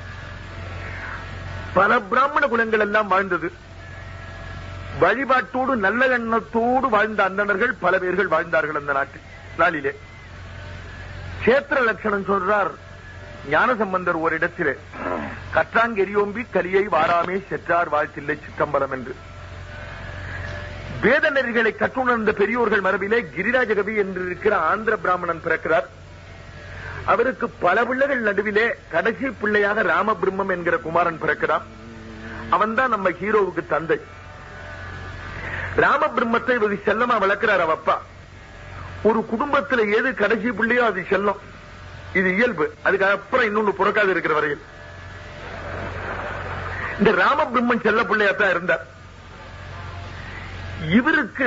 பல பிராமண குலங்கள் எல்லாம் வாழ்ந்தது வழிபாட்டோடு நல்ல எண்ணத்தோடு வாழ்ந்த அந்தணர்கள் பல பேர்கள் வாழ்ந்தார்கள் அந்த நாட்டில் நாளிலே கஷேத்திர லட்சணம் சொல்றார் ஞானசம்பந்தர் ஒரு இடத்திலே கற்றாங்கெரியோம்பி கலியை வாராமே செற்றார் வாழ்த்தில்லை சிற்றம்பலம் என்று வேத நெறிகளை கற்றுணர்ந்த பெரியோர்கள் மரபிலே கிரிராஜ கவி என்று இருக்கிற ஆந்திர பிராமணன் பிறக்கிறார் அவருக்கு பல பிள்ளைகள் நடுவிலே கடைசி பிள்ளையாக ராமபிரம்மம் என்கிற குமாரன் பிறக்கிறான் அவன் தான் நம்ம ஹீரோவுக்கு தந்தை ராமபிரம்மத்தை இவர் செல்லமா வளர்க்கிறார் அவ அப்பா ஒரு குடும்பத்துல எது கடைசி பிள்ளையோ அது செல்லம் இது இயல்பு அதுக்கு அப்புறம் இன்னொன்னு புறக்காது இருக்கிற வரையில் இந்த ராமபிரம்மன் செல்ல பிள்ளையா தான் இருந்தார் இவருக்கு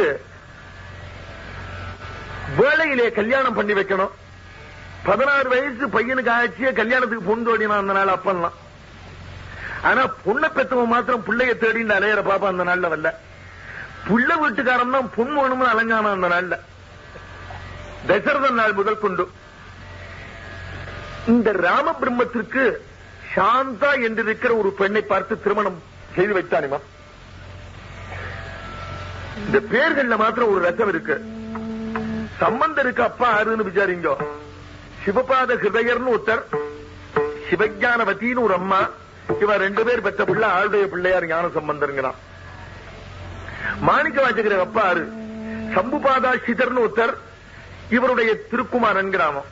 வேலையிலே கல்யாணம் பண்ணி வைக்கணும் பதினாறு வயசு பையனுக்கு ஆச்சிய கல்யாணத்துக்கு பொண்ணு ஓடினா அந்த நாள் அப்பெல்லாம் ஆனா பொண்ணை பெத்தவன் மாத்திரம் பிள்ளைய தேடின்னு அலையிற பாப்பா அந்த நாள்ல வரல புள்ள வீட்டுக்காரன் தான் பொன் வேணும்னு அலைஞ்சானா அந்த நாள்ல தசரதன் நாள் முதல் கொண்டு இந்த ராம பிரம்மத்திற்கு சாந்தா என்று இருக்கிற ஒரு பெண்ணை பார்த்து திருமணம் செய்து வைத்தானிமா இந்த பேர்கள்ல மாத்திரம் ஒரு ரசம் இருக்கு சம்பந்தருக்கு அப்பா ஆறுன்னு விசாரிங்க சிவபாத ஹிருதயர்னு ஒருத்தர் சிவஞானவதின்னு ஒரு அம்மா இவ ரெண்டு பேர் பெற்ற பிள்ளை ஆளுடைய பிள்ளையார் ஞான சம்பந்தருங்கிறான் மாணிக்க வாசகர் அப்பா ஆறு சம்புபாதா சிதர்னு ஒருத்தர் இவருடைய திருக்குமார் என்கிறாமம்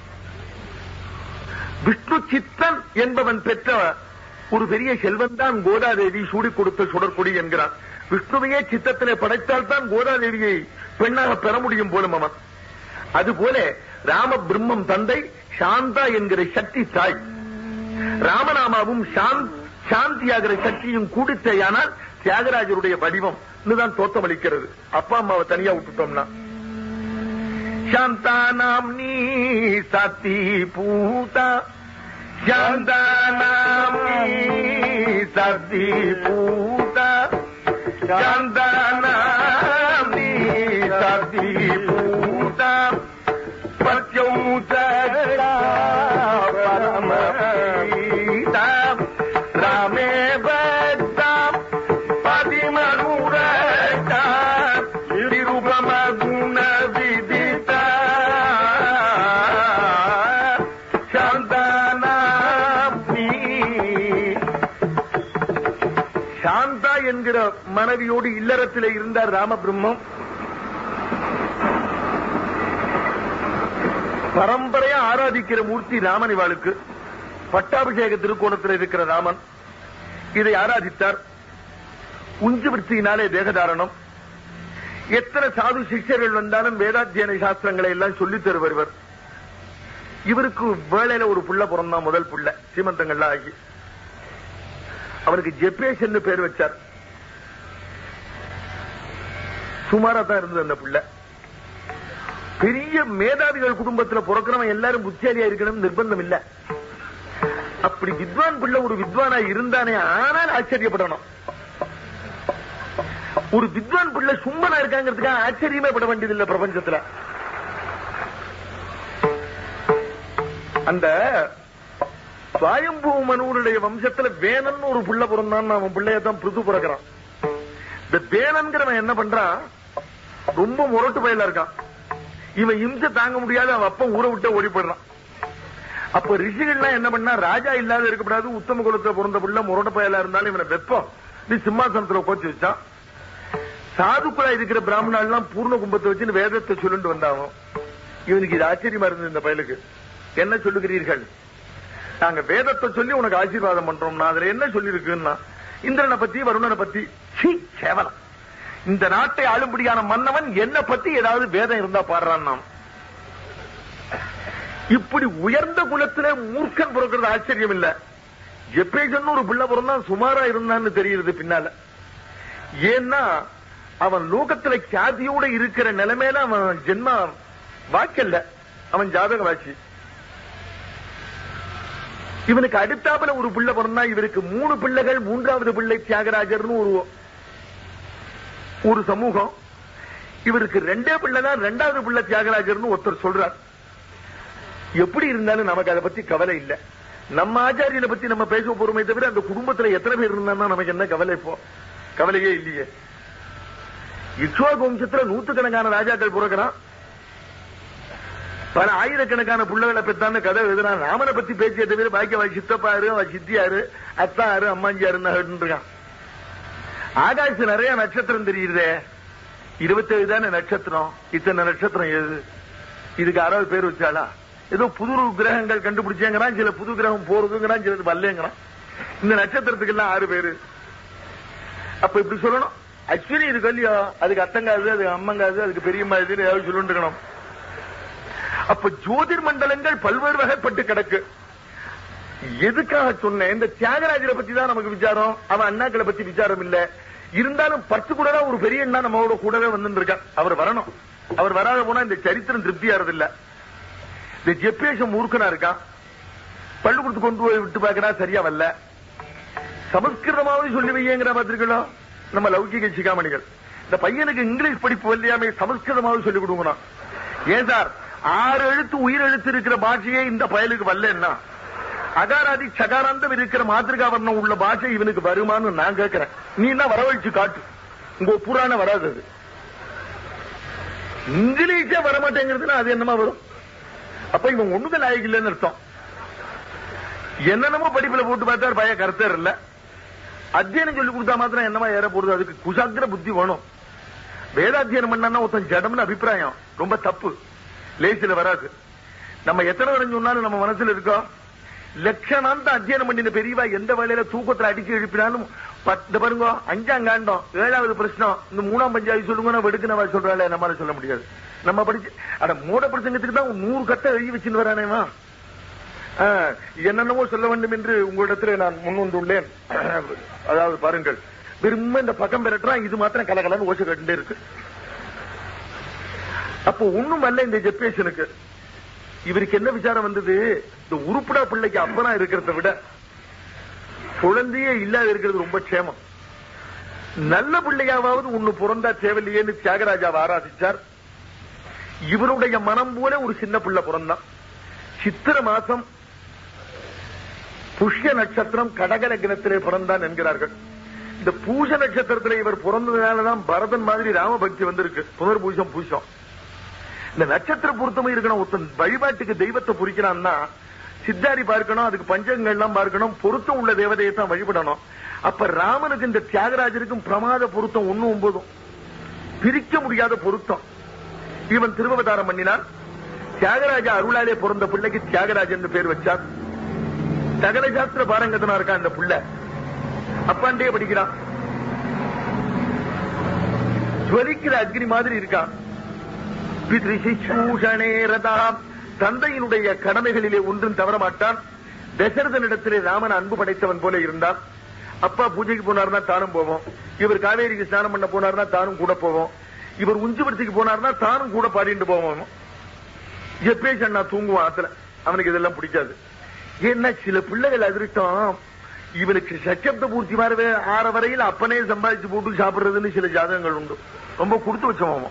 விஷ்ணு சித்தன் என்பவன் பெற்ற ஒரு பெரிய செல்வன் தான் கோதாதேவி சூடி கொடுத்த சுடற்கொடி என்கிறான் விஷ்ணுவையே சித்தத்திலே படைத்தால் தான் கோதாதேவியை பெண்ணாக பெற முடியும் போலும் அவன் அதுபோல ராம பிரம்மம் தந்தை சாந்தா என்கிற சக்தி தாய் ராமநாமாவும் சாந்தியாகிற சக்தியும் கூடித்தையானால் தியாகராஜருடைய வடிவம் தான் தோத்தம் அளிக்கிறது அப்பா அம்மாவை தனியா விட்டுட்டோம்னா சாந்தானாம் நீ சத்தி பூதா சாந்தானாம் நீ சத்தி பூதா சாந்தானாம் நீ சத்தி பூதா பச்சௌதரா பரமபீதா ராமே பத்தாம் பதிமனுரட்டா நிருபம குண விதிதா சாந்தானாப்னி சாந்தா என்கிற மனைவியோடு இல்லறத்திலே இருந்தார் ராமபிரம்மம் பரம்பரையா ஆராதிக்கிற மூர்த்தி ராமன் இவாளுக்கு பட்டாபிஷேக திருக்கோணத்தில் இருக்கிற ராமன் இதை ஆராதித்தார் உஞ்சு விற்த்தியினாலே தேகதாரணம் எத்தனை சாது சிஷ்யர்கள் வந்தாலும் வேதாத்தியன சாஸ்திரங்களை எல்லாம் சொல்லித் தருவர் இவர் இவருக்கு வேலையில ஒரு புள்ள பிறந்தான் முதல் புள்ள சீமந்தங்கள்லாம் ஆகி அவனுக்கு ஜெப்பேஷன் பேர் வச்சார் சுமாரா தான் இருந்தது அந்த புள்ள பெரிய மேதாவிகள் குடும்பத்துல பிறக்கிறவன் எல்லாரும் புத்தியாலியா இருக்கணும் நிர்பந்தம் இல்ல அப்படி வித்வான் பிள்ளை ஒரு வித்வானா இருந்தானே ஆனால் ஆச்சரியப்படணும் ஒரு வித்வான் பிள்ளை சும்மனா இருக்காங்கிறதுக்காக ஆச்சரியமே பட வேண்டியதில்லை பிரபஞ்சத்துல அந்த சுவாயம்பூ மனுவனுடைய வம்சத்துல வேணன் ஒரு புள்ள பிறந்தான் அவன் பிள்ளையத்தான் பிருது பிறக்கிறான் இந்த வேணன்கிறவன் என்ன பண்றான் ரொம்ப முரட்டு பயில இருக்கான் இவன் இம்சை தாங்க முடியாத அவன் அப்ப ஊரை விட்டு ஓடி போயிடுறான் அப்ப ரிஷிகள்லாம் என்ன பண்ணா ராஜா இல்லாத இருக்கக்கூடாது உத்தம குலத்துல பிறந்த புள்ள முரட்டு பயலா இருந்தாலும் இவனை வெப்பம் நீ சிம்மாசனத்துல உட்காந்து வச்சான் சாதுக்குழா இருக்கிற பிராமணாலாம் பூர்ண கும்பத்தை வச்சு வேதத்தை சொல்லிட்டு வந்தாங்க இவனுக்கு இது ஆச்சரியமா இருந்தது இந்த பயலுக்கு என்ன சொல்லுகிறீர்கள் நாங்க வேதத்தை சொல்லி உனக்கு ஆசீர்வாதம் பண்றோம் அதுல என்ன சொல்லி இருக்குன்னா இந்திரனை பத்தி வருணனை பத்தி சீ கேவலம் இந்த நாட்டை ஆளும்படியான மன்னவன் என்ன பத்தி ஏதாவது வேதம் இருந்தா பாடுறான் நாம் இப்படி உயர்ந்த குலத்திலே மூர்க்கன் பிறக்கிறது ஆச்சரியம் இல்ல எப்பேஜன் ஒரு பிள்ளை பிறந்தான் சுமாரா இருந்தான்னு தெரியுது பின்னால ஏன்னா அவன் லோகத்துல கியாதியோட இருக்கிற நிலைமையில அவன் ஜென்மா வாக்கல்ல அவன் ஜாதக வாட்சி இவனுக்கு அடுத்தாப்புல ஒரு பிள்ளை பிறந்தா இவருக்கு மூணு பிள்ளைகள் மூன்றாவது பிள்ளை தியாகராஜர்னு ஒரு ஒரு சமூகம் இவருக்கு ரெண்டே பிள்ளை தான் ரெண்டாவது பிள்ளை தியாகராஜர்னு ஒருத்தர் சொல்றார் எப்படி இருந்தாலும் நமக்கு அதை பத்தி கவலை இல்ல நம்ம ஆச்சாரியனை பத்தி நம்ம பேச போறோமே தவிர அந்த குடும்பத்துல எத்தனை பேர் இருந்தான்னா நமக்கு என்ன கவலை இப்போ கவலையே இல்லையே இக்ஷ்வாகு வம்சத்துல நூத்துக்கணக்கான ராஜாக்கள் பிறக்கிறான் பல ஆயிரக்கணக்கான புள்ளகளை பெத்தான்னு கதை எழுதுறான் ராமனை பத்தி பேசிய தவிர பாக்கி அவன் சித்தப்பாரு அவன் சித்தியாரு அத்தாரு அம்மாஞ்சியாருன்னு இருக்கான் ஆகாசு நிறைய நட்சத்திரம் தெரியுதே இருபத்தேழு தானே நட்சத்திரம் இத்தனை நட்சத்திரம் எது இதுக்கு யாராவது பேர் வச்சாளா ஏதோ புது கிரகங்கள் கண்டுபிடிச்சேங்கிறான் சில புது கிரகம் போறதுங்கிறான் சிலது வரலங்கிறான் இந்த நட்சத்திரத்துக்கு எல்லாம் ஆறு பேரு அப்ப இப்படி சொல்லணும் அஸ்வினி இருக்கு இல்லையா அதுக்கு அத்தங்காது அதுக்கு அம்மங்காது அதுக்கு பெரியம்மா இதுன்னு ஏதாவது சொல்லிட்டு இருக்கணும் அப்ப ஜோதிர் மண்டலங்கள் பல்வேறு வகைப்பட்டு கிடக்கு எதுக்காக சொன்னேன் இந்த தியாகராஜரை பத்தி தான் நமக்கு விசாரம் அவன் அண்ணாக்களை பத்தி விசாரம் இல்ல இருந்தாலும் பர்டிகுலரா ஒரு பெரிய அண்ணா நம்மளோட கூடவே வந்து இருக்கார் அவர் வரணும் அவர் வராத போனா இந்த சரித்திரம் திருப்தியாறது இல்ல இந்த ஜெப்பேஷம் மூர்க்கனா இருக்கான் பள்ளிக்கூடத்து கொண்டு போய் விட்டு பார்க்கறா சரியா வரல சமஸ்கிருதமாவது சொல்லி வையங்கிற பார்த்திருக்கோம் நம்ம லௌகிக சிகாமணிகள் இந்த பையனுக்கு இங்கிலீஷ் படிப்பு வரலையாமே சமஸ்கிருதமாவது சொல்லி கொடுக்கணும் ஏன் சார் ஆறு எழுத்து உயிர் எழுத்து இருக்கிற பாஷையே இந்த பயலுக்கு வரலன்னா அகாராதி சகாராந்தம் இருக்கிற மாதிரிகாவரணம் உள்ள பாஷை இவனுக்கு வருமான்னு நான் கேட்கிறேன் நீ என்ன வரவழைச்சு காட்டு உங்க புராண வராது அது இங்கிலீஷே வரமாட்டேங்கிறதுனா அது என்னமா வரும் அப்ப இவன் ஒண்ணுதான் லாயக்கு இல்லைன்னு அர்த்தம் என்னென்னமோ படிப்புல போட்டு பார்த்தார் பய கருத்தர் இல்ல அத்தியனம் சொல்லி கொடுத்தா மாத்திரம் என்னமா ஏற போறது அதுக்கு குசாத்திர புத்தி வேணும் வேதாத்தியனம் பண்ணா ஒருத்தன் ஜடம்னு அபிப்பிராயம் ரொம்ப தப்பு லேசில வராது நம்ம எத்தனை வரைஞ்சு சொன்னாலும் நம்ம மனசுல இருக்கோம் லட்சணாந்த அத்தியனம் பண்ணின பெரியவா எந்த வேலையில தூக்கத்துல அடிச்சு எழுப்பினாலும் பத்து பாருங்க அஞ்சாம் காண்டம் ஏழாவது பிரச்சனம் இந்த மூணாம் பஞ்சாயத்து சொல்லுங்க நான் வெடுக்குனவா சொல்றாள் நம்மளால சொல்ல முடியாது நம்ம படிச்சு அட மூட பிரசங்கத்துக்கு தான் நூறு கட்ட எழுதி வச்சுன்னு வரானேவா ஆ, என்னென்னவோ சொல்ல வேண்டும் என்று உங்களிடத்தில் நான் முன் வந்துள்ளேன் அதாவது பாருங்கள் விரும்ப இந்த பக்கம் பெறட்டுறான் இது மாத்திரம் கலகலன்னு ஓசை கட்டுட்டே இருக்கு அப்போ ஒண்ணும் அல்ல இந்த ஜெப்பேஷனுக்கு இவருக்கு என்ன விசாரம் வந்தது இந்த உருப்படா பிள்ளைக்கு அப்பனா இருக்கிறத விட குழந்தையே இல்லாத இருக்கிறது ரொம்ப க்ஷேமம் நல்ல பிள்ளையாவது ஒண்ணு பிறந்தா தேவையில்லையேன்னு தியாகராஜாவை ஆராதிச்சார் இவருடைய மனம் போல ஒரு சின்ன பிள்ளை பிறந்தான் சித்திர மாசம் புஷ்ய நட்சத்திரம் கடக லக்னத்திலே பிறந்தான் என்கிறார்கள் இந்த பூஜ நட்சத்திரத்திலே இவர் பிறந்ததுனாலதான் பரதன் மாதிரி ராமபக்தி வந்திருக்கு புனர் பூஜம் பூஜம் இந்த நட்சத்திர பொருத்தமும் இருக்கணும் ஒருத்தன் வழிபாட்டுக்கு தெய்வத்தை புரிக்கிறான்னா சித்தாரி பார்க்கணும் அதுக்கு பஞ்சங்கள் எல்லாம் பார்க்கணும் பொருத்தம் உள்ள தேவதையை தான் வழிபடணும் அப்ப ராமனுக்கு இந்த தியாகராஜருக்கும் பிரமாத பொருத்தம் ஒண்ணு ஒன்பதும் பிரிக்க முடியாத பொருத்தம் இவன் திருவவதாரம் பண்ணினான் தியாகராஜா அருளாலே பிறந்த பிள்ளைக்கு தியாகராஜன் பேர் வச்சார் சகல சாஸ்திர பாரங்கத்தனா இருக்கான் இந்த புள்ள அப்பாண்டே படிக்கிறான் ஜுவலிக்கிற அக்னி மாதிரி இருக்கான் பித்ரிசிச்சூஷணே ரதாம் தந்தையினுடைய கடமைகளிலே ஒன்றும் தவற மாட்டான் தசரதனிடத்திலே ராமன் அன்பு படைத்தவன் போல இருந்தான் அப்பா பூஜைக்கு போனார்னா தானும் போவோம் இவர் காவேரிக்கு ஸ்நானம் பண்ண போனார்னா தானும் கூட போவோம் இவர் உஞ்சுபடுத்திக்கு போனார்னா தானும் கூட பாடிட்டு போவோம் எப்பேஷ் அண்ணா தூங்குவான் ஆத்துல அவனுக்கு இதெல்லாம் பிடிக்காது ஏன்னா சில பிள்ளைகள் அதிருஷ்டம் இவனுக்கு சச்சப்த பூர்த்தி மாதிரி ஆற வரையில் அப்பனே சம்பாதிச்சு போட்டு சாப்பிடுறதுன்னு சில ஜாதகங்கள் உண்டு ரொம்ப கொடுத்து வச்சோம்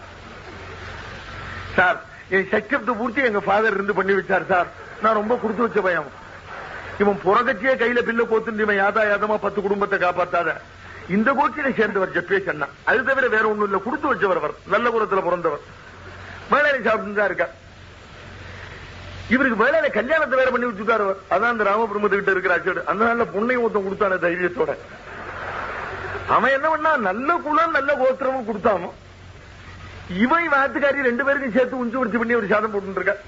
சார் என் சச்சப்த பூர்த்தி எங்க ஃபாதர் இருந்து பண்ணி வச்சார் சார் நான் ரொம்ப கொடுத்து வச்ச பயம் இவன் புறகச்சியே கையில பில்ல போத்துட்டு இவன் யாதா யாதமா பத்து குடும்பத்தை காப்பாத்தாத இந்த கோச்சியில சேர்ந்தவர் ஜப்பேஷ் அண்ணா அது தவிர வேற ஒண்ணும் இல்ல கொடுத்து வச்சவர் அவர் நல்ல குலத்துல பிறந்தவர் வேலையை சாப்பிட்டு தான் இருக்கார் இவருக்கு வேலையில கல்யாணத்தை வேற பண்ணி வச்சுட்டாரு அவர் அதான் அந்த ராமபிரமத்துக்கிட்ட இருக்கிற அச்சோடு அந்த நாள்ல பொண்ணை ஒருத்தன் கொடுத்தான தைரியத்தோட அவன் என்ன பண்ணா நல்ல குலம் நல்ல கோத்திரமும் கொடுத்தாமோ இவன் வாத்துக்காரி ரெண்டு பேருக்கும் சேர்த்து உஞ்சு உடிச்சு பண்ணி ஒரு சாதம் போட்டு இருக்க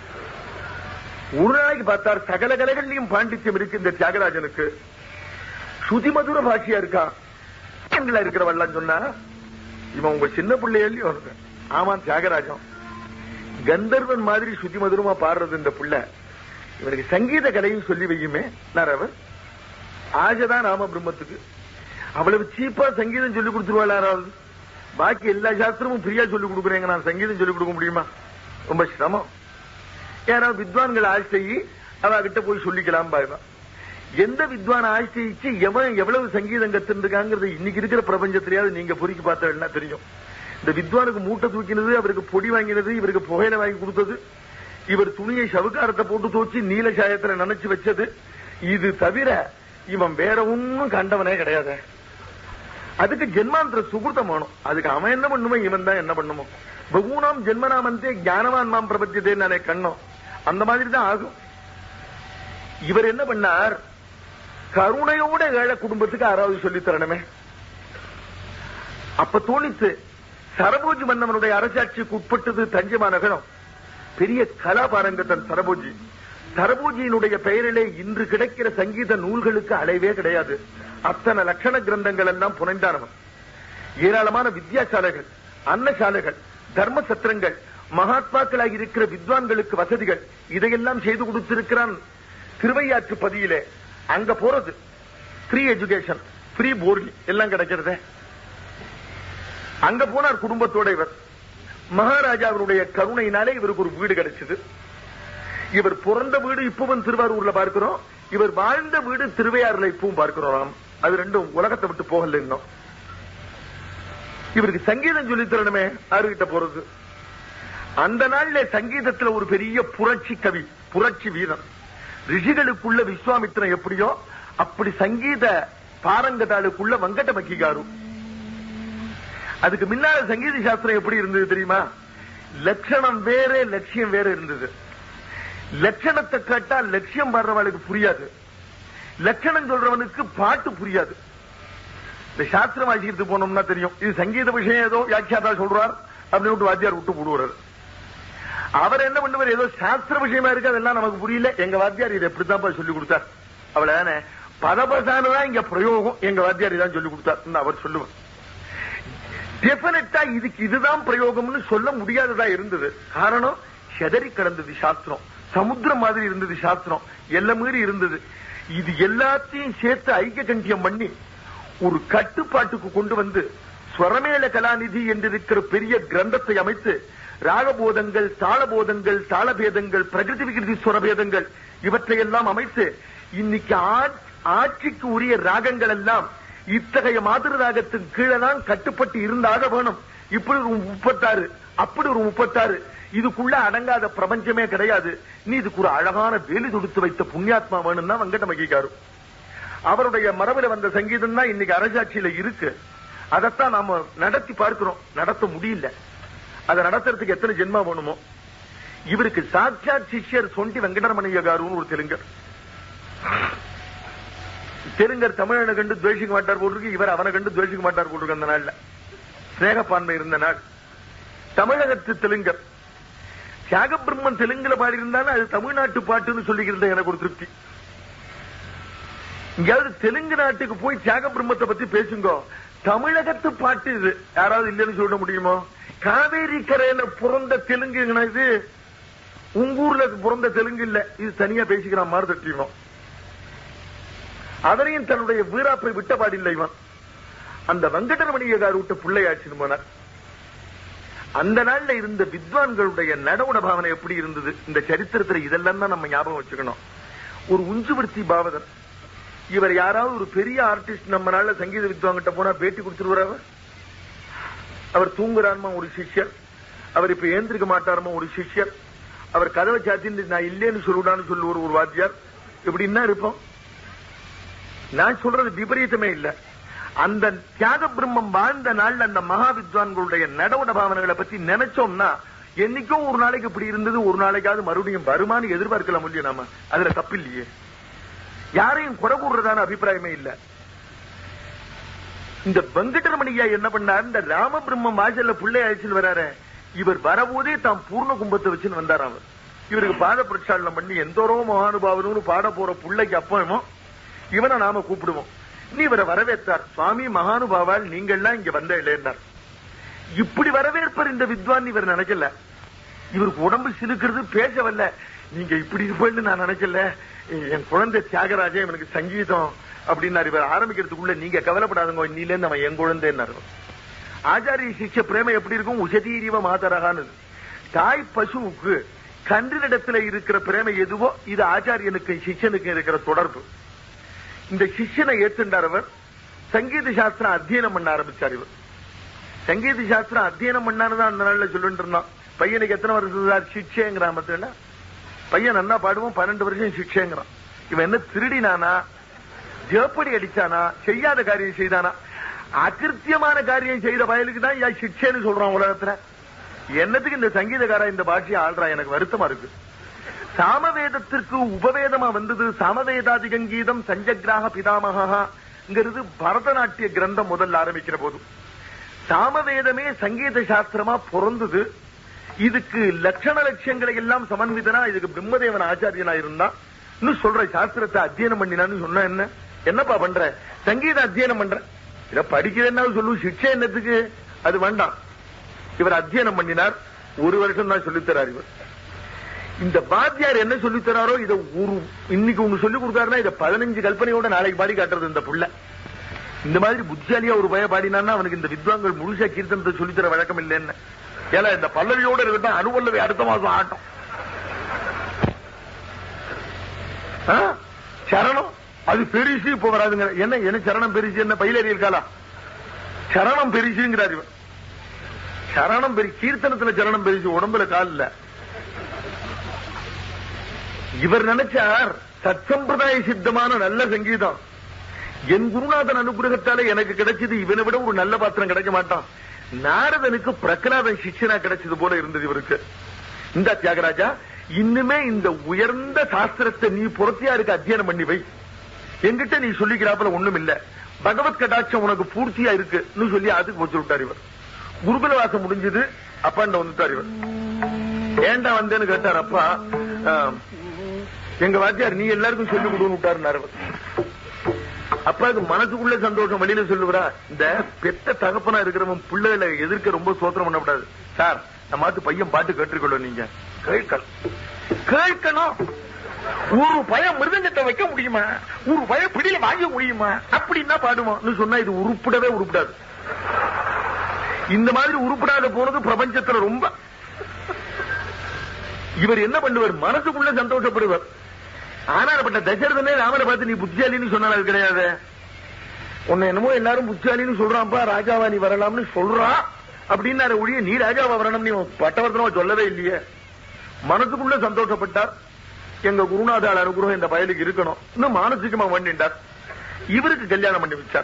ஒரு நாளைக்கு பார்த்தார் சகல கலைகள்லயும் பாண்டித்யம் இருக்கு இந்த தியாகராஜனுக்கு சுதிமதுர பாஷையா இருக்கான் எங்களா இருக்கிறவள்லாம் சொன்னா இவன் உங்க சின்ன பிள்ளையல்லயும் இருக்கு ஆமா தியாகராஜன் கந்தர்வன் மாதிரி சுத்தி மதுரமா பாடுறது இந்த புள்ள இவனுக்கு சங்கீத கலையும் சொல்லி வையுமே நான் அவர் ஆஜதான் ராம பிரம்மத்துக்கு அவ்வளவு சீப்பா சங்கீதம் சொல்லி கொடுத்துருவாள் யாராவது பாக்கி எல்லா சாஸ்திரமும் ஃப்ரீயா சொல்லி கொடுக்குறேங்க நான் சங்கீதம் சொல்லி கொடுக்க முடியுமா ரொம்ப சிரமம் யாராவது வித்வான்கள் ஆசிரியை அவ கிட்ட போய் சொல்லிக்கலாம் பாருவா எந்த வித்வான் ஆசிரியிச்சு எவன் எவ்வளவு சங்கீதம் கத்துருக்காங்கிறது இன்னைக்கு இருக்கிற பிரபஞ்சத்திலேயாவது நீங்க பொறுக்கி பார்த்தா தெரியும் இந்த வித்வானுக்கு மூட்டை தூக்கினது அவருக்கு பொடி வாங்கினது இவருக்கு புகையில வாங்கி கொடுத்தது இவர் துணியை சவுக்காரத்தை போட்டு தோச்சி நீல சாயத்துல நினைச்சு வச்சது இது தவிர இவன் வேற ஒன்னும் கண்டவனே கிடையாது அதுக்கு ஜென்மாந்திர சுகுர்த்தம் வேணும் அதுக்கு அவன் என்ன பண்ணுமோ இவன் தான் என்ன பண்ணுமோ பகூனாம் ஜென்மனாமந்தே ஞானவான் மாம் பிரபத்தியதே நானே கண்ணோம் அந்த மாதிரி தான் ஆகும் இவர் என்ன பண்ணார் கருணையோட ஏழை குடும்பத்துக்கு யாராவது சொல்லி தரணுமே அப்ப தோணித்து சரபோஜி மன்னவனுடைய அரசாட்சிக்கு உட்பட்டது தஞ்சை மாநகரம் பெரிய கலாபாரங்கத்தன் சரபோஜி சரபோஜியினுடைய பெயரிலே இன்று கிடைக்கிற சங்கீத நூல்களுக்கு அளவே கிடையாது அத்தனை லட்சண கிரந்தங்கள் எல்லாம் புனைந்தானவன் ஏராளமான வித்யாசாலைகள் அன்னசாலைகள் தர்ம சத்திரங்கள் மகாத்மாக்களாக இருக்கிற வித்வான்களுக்கு வசதிகள் இதையெல்லாம் செய்து கொடுத்திருக்கிறான் திருவையாற்று பதியிலே அங்க போறது ஃப்ரீ எஜுகேஷன் ஃப்ரீ போர்டிங் எல்லாம் கிடைக்கிறதே அங்க போனார் குடும்பத்தோட இவர் மகாராஜாவினுடைய கருணையினாலே இவருக்கு ஒரு வீடு கிடைச்சது இவர் பிறந்த வீடு இப்பவும் திருவாரூர்ல பார்க்கிறோம் இவர் வாழ்ந்த வீடு திருவையாறுல இப்பவும் பார்க்கிறோம் நாம். அது ரெண்டும் உலகத்தை விட்டு போகல இன்னும் இவருக்கு சங்கீதம் சொல்லித் தரணுமே யாருகிட்ட போறது அந்த நாள்ல சங்கீதத்துல ஒரு பெரிய புரட்சி கவி புரட்சி வீரன் ரிஷிகளுக்குள்ள விஸ்வாமித்திரன் எப்படியோ அப்படி சங்கீத பாரங்கதாளுக்குள்ள வங்கட்ட மக்கிகாரு அதுக்கு முன்னால சங்கீத சாஸ்திரம் எப்படி இருந்தது தெரியுமா லட்சணம் வேற லட்சியம் வேற இருந்தது லட்சணத்தை கேட்டா லட்சியம் வர்றவனுக்கு புரியாது லட்சணம் சொல்றவனுக்கு பாட்டு புரியாது இந்த சாஸ்திரம் வாசிக்கிறது போனோம்னா தெரியும் இது சங்கீத விஷயம் ஏதோ வியாக்கியாதா சொல்றார் அப்படின்னு விட்டு வாத்தியார் விட்டு போடுவார் அவர் என்ன பண்ணுவார் ஏதோ சாஸ்திர விஷயமா இருக்கு அதெல்லாம் நமக்கு புரியல எங்க வாத்தியார் இதை எப்படித்தான் சொல்லி கொடுத்தார் அவ்வளவுதானே பதபசானு தான் இங்க பிரயோகம் எங்க வாத்தியார் இதான் சொல்லி கொடுத்தார் அவர் சொல்லுவார் டெபினட்டா இதுக்கு இதுதான் பிரயோகம்னு சொல்ல முடியாததா இருந்தது காரணம் செதறி கிடந்தது சாஸ்திரம் சமுத்திரம் மாதிரி இருந்தது சாஸ்திரம் எல்லாம் மீறி இருந்தது இது எல்லாத்தையும் சேர்த்து ஐக்கிய கண்டியம் பண்ணி ஒரு கட்டுப்பாட்டுக்கு கொண்டு வந்து ஸ்வரமேல கலாநிதி என்றிருக்கிற பெரிய கிரந்தத்தை அமைத்து ராகபோதங்கள் தாளபோதங்கள் தாளபேதங்கள் பிரகிருதி விகிருதி ஸ்வரபேதங்கள் இவற்றையெல்லாம் அமைத்து இன்னைக்கு ஆ- ஆட்சிக்கு உரிய ராகங்கள் எல்லாம் இத்தகைய மாதிரி ராகத்தின் கீழே தான் கட்டுப்பட்டு இருந்தாக வேணும் இப்படி ஒரு முப்பத்தாறு அப்படி ஒரு முப்பத்தாறு இதுக்குள்ள அடங்காத பிரபஞ்சமே கிடையாது நீ இதுக்கு ஒரு அழகான வேலி தொடுத்து வைத்த புண்ணியாத்மா வேணும்னா வெங்கட மகிகாரு அவருடைய மரபில வந்த சங்கீதம் தான் இன்னைக்கு அரசாட்சியில இருக்கு அதைத்தான் நாம நடத்தி பார்க்கிறோம் நடத்த முடியல அதை நடத்துறதுக்கு எத்தனை ஜென்மா வேணுமோ இவருக்கு சாட்சாத் சிஷ்யர் சொண்டி வெங்கடரமணிய காருன்னு ஒரு தெலுங்கர் தெலுங்கர் தமிழனை கண்டு துவேஷிக்க மாட்டார் போட்டிருக்கு இவர் அவனை கண்டு துவேஷிக்க மாட்டார் போட்டிருக்கு அந்த நாள்ல சிநேகப்பான்மை இருந்த நாள் தமிழகத்து தெலுங்கர் தியாகபிரம்மன் தெலுங்குல பாடி இருந்தாலும் அது தமிழ்நாட்டு பாட்டுன்னு சொல்லிக்கிறது எனக்கு ஒரு திருப்தி இங்கேயாவது தெலுங்கு நாட்டுக்கு போய் தியாக பிரம்மத்தை பத்தி பேசுங்க தமிழகத்து பாட்டு இது யாராவது இல்லைன்னு சொல்ல முடியுமோ காவேரி கரையில பிறந்த தெலுங்குங்கண்ணா இது உங்க ஊர்ல பிறந்த தெலுங்கு இல்ல இது தனியா பேசிக்கிற மாதிரி தட்டியும் அதனையும் தன்னுடைய வீராப்பை விட்டபாடில்லை இவன் அந்த வெங்கடரமணியகார் விட்ட பிள்ளையாச்சுன்னு போனார் அந்த நாள்ல இருந்த வித்வான்களுடைய நடவுட பாவனை எப்படி இருந்தது இந்த சரித்திரத்துல இதெல்லாம் தான் நம்ம ஞாபகம் வச்சுக்கணும் ஒரு உஞ்சுவர்த்தி பாவதன் இவர் யாராவது ஒரு பெரிய ஆர்டிஸ்ட் நம்ம நாள்ல சங்கீத வித்வான்கிட்ட போனா பேட்டி கொடுத்துருவார் அவர் அவர் தூங்குறாருமா ஒரு சிஷ்யர் அவர் இப்ப ஏந்திருக்க மாட்டாருமா ஒரு சிஷ்யர் அவர் கதவை சாத்தின்னு நான் இல்லேன்னு சொல்லுடான்னு சொல்லுவார் ஒரு வாத்தியார் இப்படின்னா இருப்போம் நான் சொல்றது விபரீதமே இல்ல அந்த தியாக பிரம்மம் வாழ்ந்த நாள்ல அந்த மகா வித்வான்களுடைய நடவட பாவனைகளை பத்தி நினைச்சோம்னா என்னைக்கோ ஒரு நாளைக்கு இப்படி இருந்தது ஒரு நாளைக்காவது மறுபடியும் வருமானு எதிர்பார்க்கலாம் முடியும் நாம அதுல தப்பில்லையே யாரையும் குறை கூடுறதான அபிப்பிராயமே இல்ல இந்த வெங்கடரமணியா என்ன பண்ணார் இந்த ராமபிரம்ம வாசல்ல பிள்ளை அழைச்சிட்டு வராரு இவர் வரபோதே தாம் பூர்ண கும்பத்தை வச்சுன்னு வந்தாராம் அவர் இவருக்கு பாத பிரச்சாரணம் பண்ணி எந்தோரோ மகானுபாவனும் பாட போற பிள்ளைக்கு அப்பமோ இவனை நாம கூப்பிடுவோம் நீ இவரை வரவேற்றார் சுவாமி மகானுபாவால் நீங்கள்லாம் இங்க வந்த இல்லைன்னார் இப்படி வரவேற்பர் இந்த வித்வான் இவர் நினைக்கல இவருக்கு உடம்பு சிலுக்கிறது பேச வரல நீங்க இப்படி இருப்பேன்னு நான் நினைக்கல என் குழந்தை தியாகராஜன் இவனுக்கு சங்கீதம் அப்படின்னாரு இவர் ஆரம்பிக்கிறதுக்குள்ள நீங்க கவலைப்படாதுங்க இன்னில இருந்து அவன் என் குழந்தைன்னாரு ஆச்சாரிய சிஷ்ய பிரேமம் எப்படி இருக்கும் உசதீரிவ மாதரகான்னு தாய் பசுவுக்கு கன்றினிடத்துல இருக்கிற பிரேமை எதுவோ இது ஆச்சாரியனுக்கு சிஷ்யனுக்கு இருக்கிற தொடர்பு இந்த சிஷ்யனை ஏத்துண்டார் அவர் சங்கீத சாஸ்திரம் அத்தியனம் பண்ண ஆரம்பிச்சார் இவர் சங்கீத சாஸ்திரம் அத்தியனம் பண்ணான்னு அந்த நாள்ல சொல்லிட்டு இருந்தான் பையனுக்கு எத்தனை வருஷம் சார் சிக்ஷேங்கிறான் மத்தியில பையன் நல்லா பாடுவோம் பன்னெண்டு வருஷம் சிக்ஷேங்கிறான் இவன் என்ன திருடினானா ஜேப்படி அடிச்சானா செய்யாத காரியம் செய்தானா அகிருத்தியமான காரியம் செய்த பயலுக்கு தான் யா சிக்ஷேன்னு சொல்றான் உலகத்துல என்னத்துக்கு இந்த சங்கீதக்காரா இந்த பாஷையை ஆள்றா எனக்கு வருத்தமா இருக்கு சாமவேதத்திற்கு உபவேதமா வந்தது சாமவேதாதிகங்கீதம் சஞ்சகிராக பிதாமகாங்கிறது பரதநாட்டிய கிரந்தம் முதல்ல ஆரம்பிக்கிற போது சாமவேதமே சங்கீத சாஸ்திரமா பிறந்தது இதுக்கு லட்சண லட்சியங்களை எல்லாம் சமன்விதனா இதுக்கு பிரம்மதேவன் ஆச்சாரியனா இருந்தா இன்னும் சொல்ற சாஸ்திரத்தை அத்தியனம் பண்ணினான்னு சொன்ன என்ன என்னப்பா பண்ற சங்கீத அத்தியனம் பண்ற இத படிக்கிறேன்னா சொல்லு சிக்ஷை என்னத்துக்கு அது வேண்டாம் இவர் அத்தியனம் பண்ணினார் ஒரு வருஷம் தான் சொல்லித்தரார் இவர் இந்த வாத்தியார் என்ன சொல்லித் தராரோ இத ஒரு இன்னைக்கு ஒண்ணு சொல்லி கொடுத்தாருன்னா இத பதினஞ்சு கல்பனையோட நாளைக்கு பாடி காட்டுறது இந்த புள்ள இந்த மாதிரி புத்திசாலியா ஒரு பய பாடினான்னா அவனுக்கு இந்த வித்வான்கள் முழுசா கீர்த்தனத்தை சொல்லித்தர வழக்கம் இல்லைன்னு ஏன்னா இந்த பல்லவியோட இருக்கட்டும் அனுபல்லவி அடுத்த மாசம் ஆட்டம் ஆ? சரணம் அது பெருசு இப்ப வராதுங்க என்ன என்ன சரணம் பெருசு என்ன பயிலேறி இருக்காளா சரணம் பெருசுங்கிறார் இவன் சரணம் பெரிய கீர்த்தனத்துல சரணம் பெருசு உடம்புல கால் இல்ல இவர் நினைச்சார் சத்சம்பிரதாய சித்தமான நல்ல சங்கீதம் என் குருநாதன் அனுகிரகத்தால எனக்கு கிடைச்சது இவனை விட ஒரு நல்ல பாத்திரம் கிடைக்க மாட்டான் நாரதனுக்கு பிரகலாதன் சிஷ்யனா கிடைச்சது போல இருந்தது இவருக்கு இந்த தியாகராஜா இன்னுமே இந்த உயர்ந்த சாஸ்திரத்தை நீ புறத்தியாருக்கு அத்தியனம் பண்ணி வை என்கிட்ட நீ சொல்லிக்கிறாப்புல ஒண்ணும் இல்ல பகவத் கடாட்சம் உனக்கு பூர்த்தியா இருக்குன்னு சொல்லி அதுக்கு வச்சு விட்டார் இவர் குருகுல வாசம் முடிஞ்சது அப்பாண்ட வந்துட்டார் இவர் ஏண்டா வந்தேன்னு கேட்டார் அப்பா ஆ, எங்க வாத்தியார் நீ எல்லாருக்கும் சொல்லி கொடுன்னு விட்டாருன்னாரு அவர். அப்பா அது மனசுக்குள்ள சந்தோஷம் வெளியில சொல்லுவரா இந்த பெத்த தகப்பனா இருக்கிறவன் பிள்ளைகளை எதிர்க்க ரொம்ப சோத்திரம் பண்ணக்கூடாது சார் நம்ம மாத்து பையன் பாட்டு கேட்டுக்கொள்ளும் நீங்க கேட்கணும் கேட்கணும் ஒரு பயம் மிருதங்கத்தை வைக்க முடியுமா ஒரு பயம் பிடியில வாங்க முடியுமா அப்படின்னா பாடுவோம் சொன்னா இது உருப்பிடவே உருப்பிடாது இந்த மாதிரி உருப்படாத போனது பிரபஞ்சத்துல ரொம்ப இவர் என்ன பண்ணுவார் மனசுக்குள்ள சந்தோஷப்படுவார் ஆனாப்பட்ட தசரதனே ராமனை பார்த்து நீ புத்திசாலின்னு சொன்னால் அது கிடையாது உன்னை என்னமோ எல்லாரும் புத்திசாலின்னு சொல்றான்ப்பா ராஜாவா நீ வரலாம்னு சொல்றான் அப்படின்னு ஒழிய நீ ராஜாவா வரணும் நீ பட்டவர்த்தனமா சொல்லவே இல்லையே மனசுக்குள்ள சந்தோஷப்பட்டார் எங்க குருநாதாள் அனுகிரகம் இந்த பயலுக்கு இருக்கணும் இன்னும் மானசிகமா வேண்டின்றார் இவருக்கு கல்யாணம் பண்ணி வச்சார்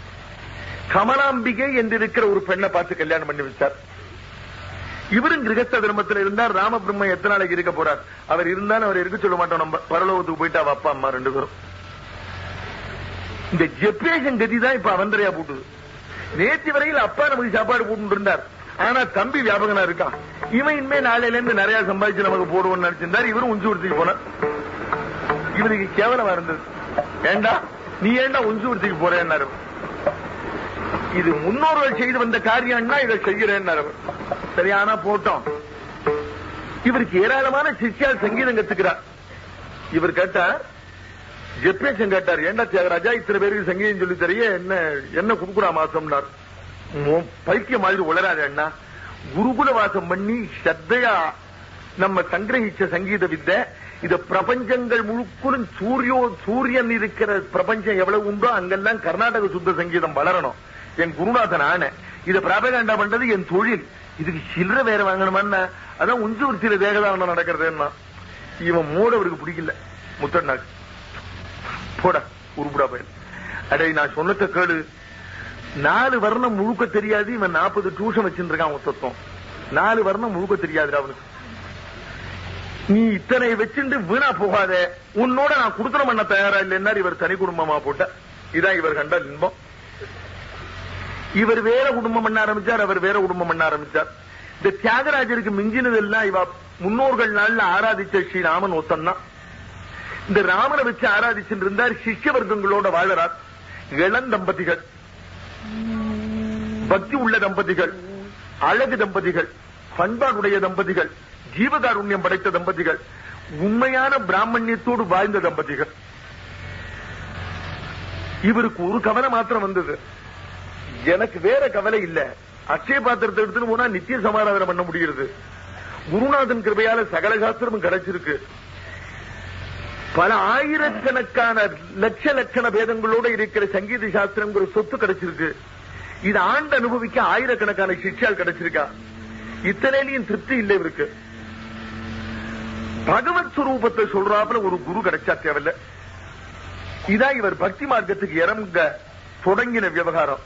கமலாம்பிகை என்று இருக்கிற ஒரு பெண்ணை பார்த்து கல்யாணம் பண்ணி வச்சார் இவரும் கிரகஸ்த தர்மத்தில் இருந்தார் ராமபிரம்ம எத்தனை நாளைக்கு இருக்க போறார் அவர் இருந்தாலும் அவர் இருக்க சொல்ல மாட்டோம் நம்ம பரலோகத்துக்கு போயிட்டு அவ அப்பா அம்மா ரெண்டு பேரும் இந்த ஜெப்பேஷன் கதி தான் இப்ப அவந்தரையா போட்டுது நேற்று வரையில் அப்பா நமக்கு சாப்பாடு போட்டு இருந்தார் ஆனா தம்பி வியாபகனா இருக்கான் இவன் இனிமே நாளையில இருந்து நிறைய சம்பாதிச்சு நமக்கு போடுவோம்னு நினைச்சிருந்தார் இவரும் உஞ்சு உடுத்திக்கு போனார் இவனுக்கு கேவலமா இருந்தது ஏண்டா நீ ஏண்டா உஞ்சு உடுத்திக்கு போறேன்னாரு இது முன்னோர்கள் செய்து வந்த காரியம்னா இதை செய்கிறேன்னாரு அவர். சரியானா போட்டோம் இவருக்கு ஏராளமான சிஷ்யால் சங்கீதம் கத்துக்கிறார் இவர் கேட்டார் ஜெப்பேசன் கேட்டார் ஏண்டா தியாகராஜா இத்தனை பேருக்கு சங்கீதம் சொல்லி தரைய என்ன என்ன குடுக்குறா மாசம்னார் உன் பைத்திய மாதிரி உளராது அண்ணா குருகுல வாசம் பண்ணி ஸ்ரத்தையா நம்ம சங்கிரகிச்ச சங்கீத வித்தை இத பிரபஞ்சங்கள் முழுக்கலும் சூரியோ சூரியன் இருக்கிற பிரபஞ்சம் எவ்வளவு உண்டோ அங்கெல்லாம் கர்நாடக சுத்த சங்கீதம் வளரணும் என் குருநாதன் ஆன இத பிரபகாண்டா பண்றது என் தொழில் இதுக்கு சில்லற வேற வாங்கணுமான்னா அதான் உஞ்சு உருத்தியில தேகதானம் நடக்கிறதுன்னா இவன் மூட அவருக்கு பிடிக்கல முத்தண்ணாக்கு போடா உருப்புடா பையன் அடே நான் சொன்னத கேளு நாலு வர்ணம் முழுக்க தெரியாது இவன் நாற்பது டியூஷன் வச்சிருக்கான் மொத்தம் நாலு வர்ணம் முழுக்க தெரியாதுடா அவனுக்கு நீ இத்தனை வச்சுட்டு வீணா போகாத உன்னோட நான் குடுத்தனம் பண்ண தயாரா இல்லைன்னா இவர் தனி குடும்பமா போட்ட இதான் இவர் கண்ட இன்பம் இவர் வேற குடும்பம் பண்ண ஆரம்பிச்சார் அவர் வேற குடும்பம் பண்ண ஆரம்பிச்சார் இந்த தியாகராஜருக்கு மிஞ்சினதெல்லாம் இவ முன்னோர்கள் நாள்ல ஆராதிச்ச ஸ்ரீ ராமன் ஒத்தன் தான் இந்த ராமனை வச்சு ஆராதிச்சுட்டு இருந்தார் சிஷ்யவர்க்கங்களோட வாழறார் இளம் தம்பதிகள் பக்தி உள்ள தம்பதிகள் அழகு தம்பதிகள் பண்பாடுடைய தம்பதிகள் ஜீவகாருண்யம் படைத்த தம்பதிகள் உண்மையான பிராமணியத்தோடு வாழ்ந்த தம்பதிகள் இவருக்கு ஒரு கவலை மாத்திரம் வந்தது எனக்கு வேற கவலை இல்ல அக்ஷய பாத்திரத்தை எடுத்துட்டு போனா நித்திய சமாராதனை பண்ண முடிகிறது குருநாதன் கிருபையால சகல சாஸ்திரமும் கிடைச்சிருக்கு பல ஆயிரக்கணக்கான லட்ச லட்சண பேதங்களோட இருக்கிற சங்கீத சாஸ்திரங்கிற சொத்து கிடைச்சிருக்கு இது ஆண்டு அனுபவிக்க ஆயிரக்கணக்கான சிக்ஷால் கிடைச்சிருக்கா இத்தனையிலையும் திருப்தி இல்லை இவருக்கு பகவத் சுரூபத்தை சொல்றாப்புல ஒரு குரு கிடைச்சா தேவையில்ல இதான் இவர் பக்தி மார்க்கத்துக்கு இறங்க தொடங்கின விவகாரம்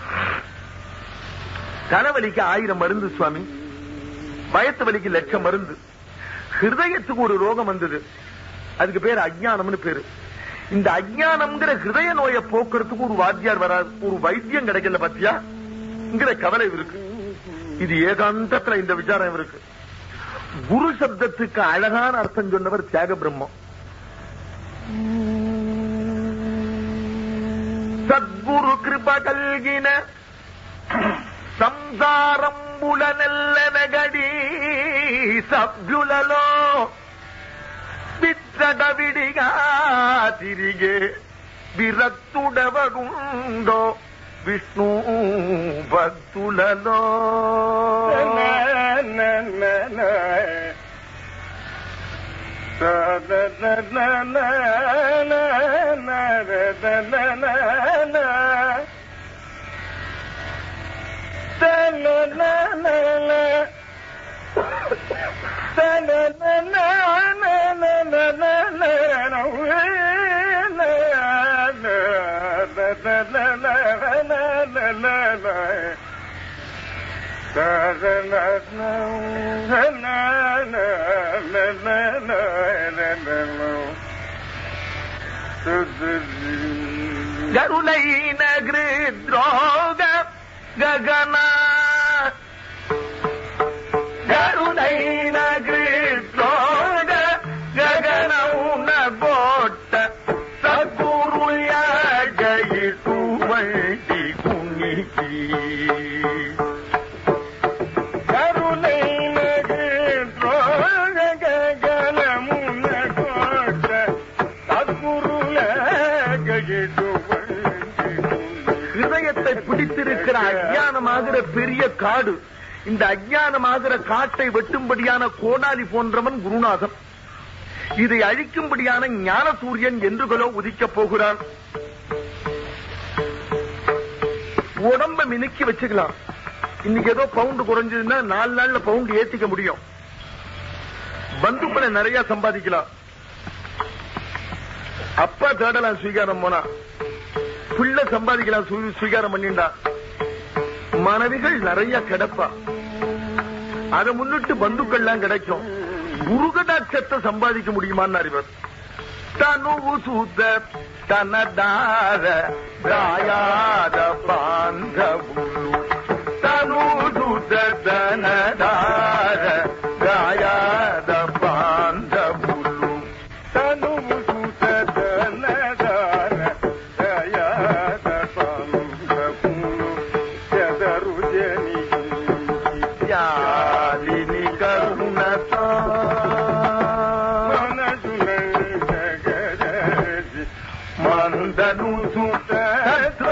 தலைவலிக்கு ஆயிரம் மருந்து சுவாமி பயத்து வலிக்கு லட்சம் மருந்து ஹிருதயத்துக்கு ஒரு ரோகம் வந்தது அதுக்கு பேர் அஜ்ஞானம்னு பேரு இந்த அஜ்ஞானம்ங்கிற ஹிருதய நோயை போக்குறதுக்கு ஒரு வாத்தியார் வராது ஒரு வைத்தியம் கிடைக்கல பத்தியா கவலை இருக்கு இது ஏகாந்தத்துல இந்த விசாரம் இருக்கு குரு சப்தத்துக்கு அழகான அர்த்தம் சொன்னவர் தியாக பிரம்மம் சத்குரு கிருப கல்கின సంసారంబుల నెల్లనగడి సభ్యులలో విచ్చట విడిగా తిరిగే విరక్తుడవగుండో విష్ణు భక్తులలో గరులైన గృద్రోగ గగన గరులైన గృద్రోగ గగనమున గోట్ట సద్గురుయ జయిటువంటి కునికి கருணைன கேற்றோக ககனமுன கோட்ட சத்குருல ககிட்டு இதயத்தை பிடித்திருக்கிற அஜ்ஞானமாகிற பெரிய காடு இந்த அஜ்ஞானமாகிற காட்டை வெட்டும்படியான கோடாலி போன்றவன் குருநாதன் இதை அழிக்கும்படியான ஞான சூரியன் என்றுகளோ உதிக்கப் போகிறான் உடம்ப மினுக்கி வச்சுக்கலாம் இன்னைக்கு ஏதோ பவுண்டு குறைஞ்சதுன்னா நாலு நாள்ல பவுண்டு ஏத்திக்க முடியும் பந்துக்களை நிறைய சம்பாதிக்கலாம் அப்பா தேடலாம் ஸ்வீகாரம் போனா பிள்ளை சம்பாதிக்கலாம் சு- ஸ்வீகாரம் பண்ணிண்டா மனைவிகள் நிறைய கிடப்பா அதை முன்னிட்டு பந்துக்கள்லாம் கிடைக்கும் குருகடாட்சத்தை சம்பாதிக்க முடியுமான்னு அறிவர் தனுவு சூத்த தனதார ராயாத பாந்தவுள்ளு தனுவு சூத்த தனதார ராயாத பாந்தவுள்ளு தனுவு சுதனதார தயாத பந்தபுரு செதரு ஜனி யாலினி கருணதா மனசுன ஜகரஜி మందను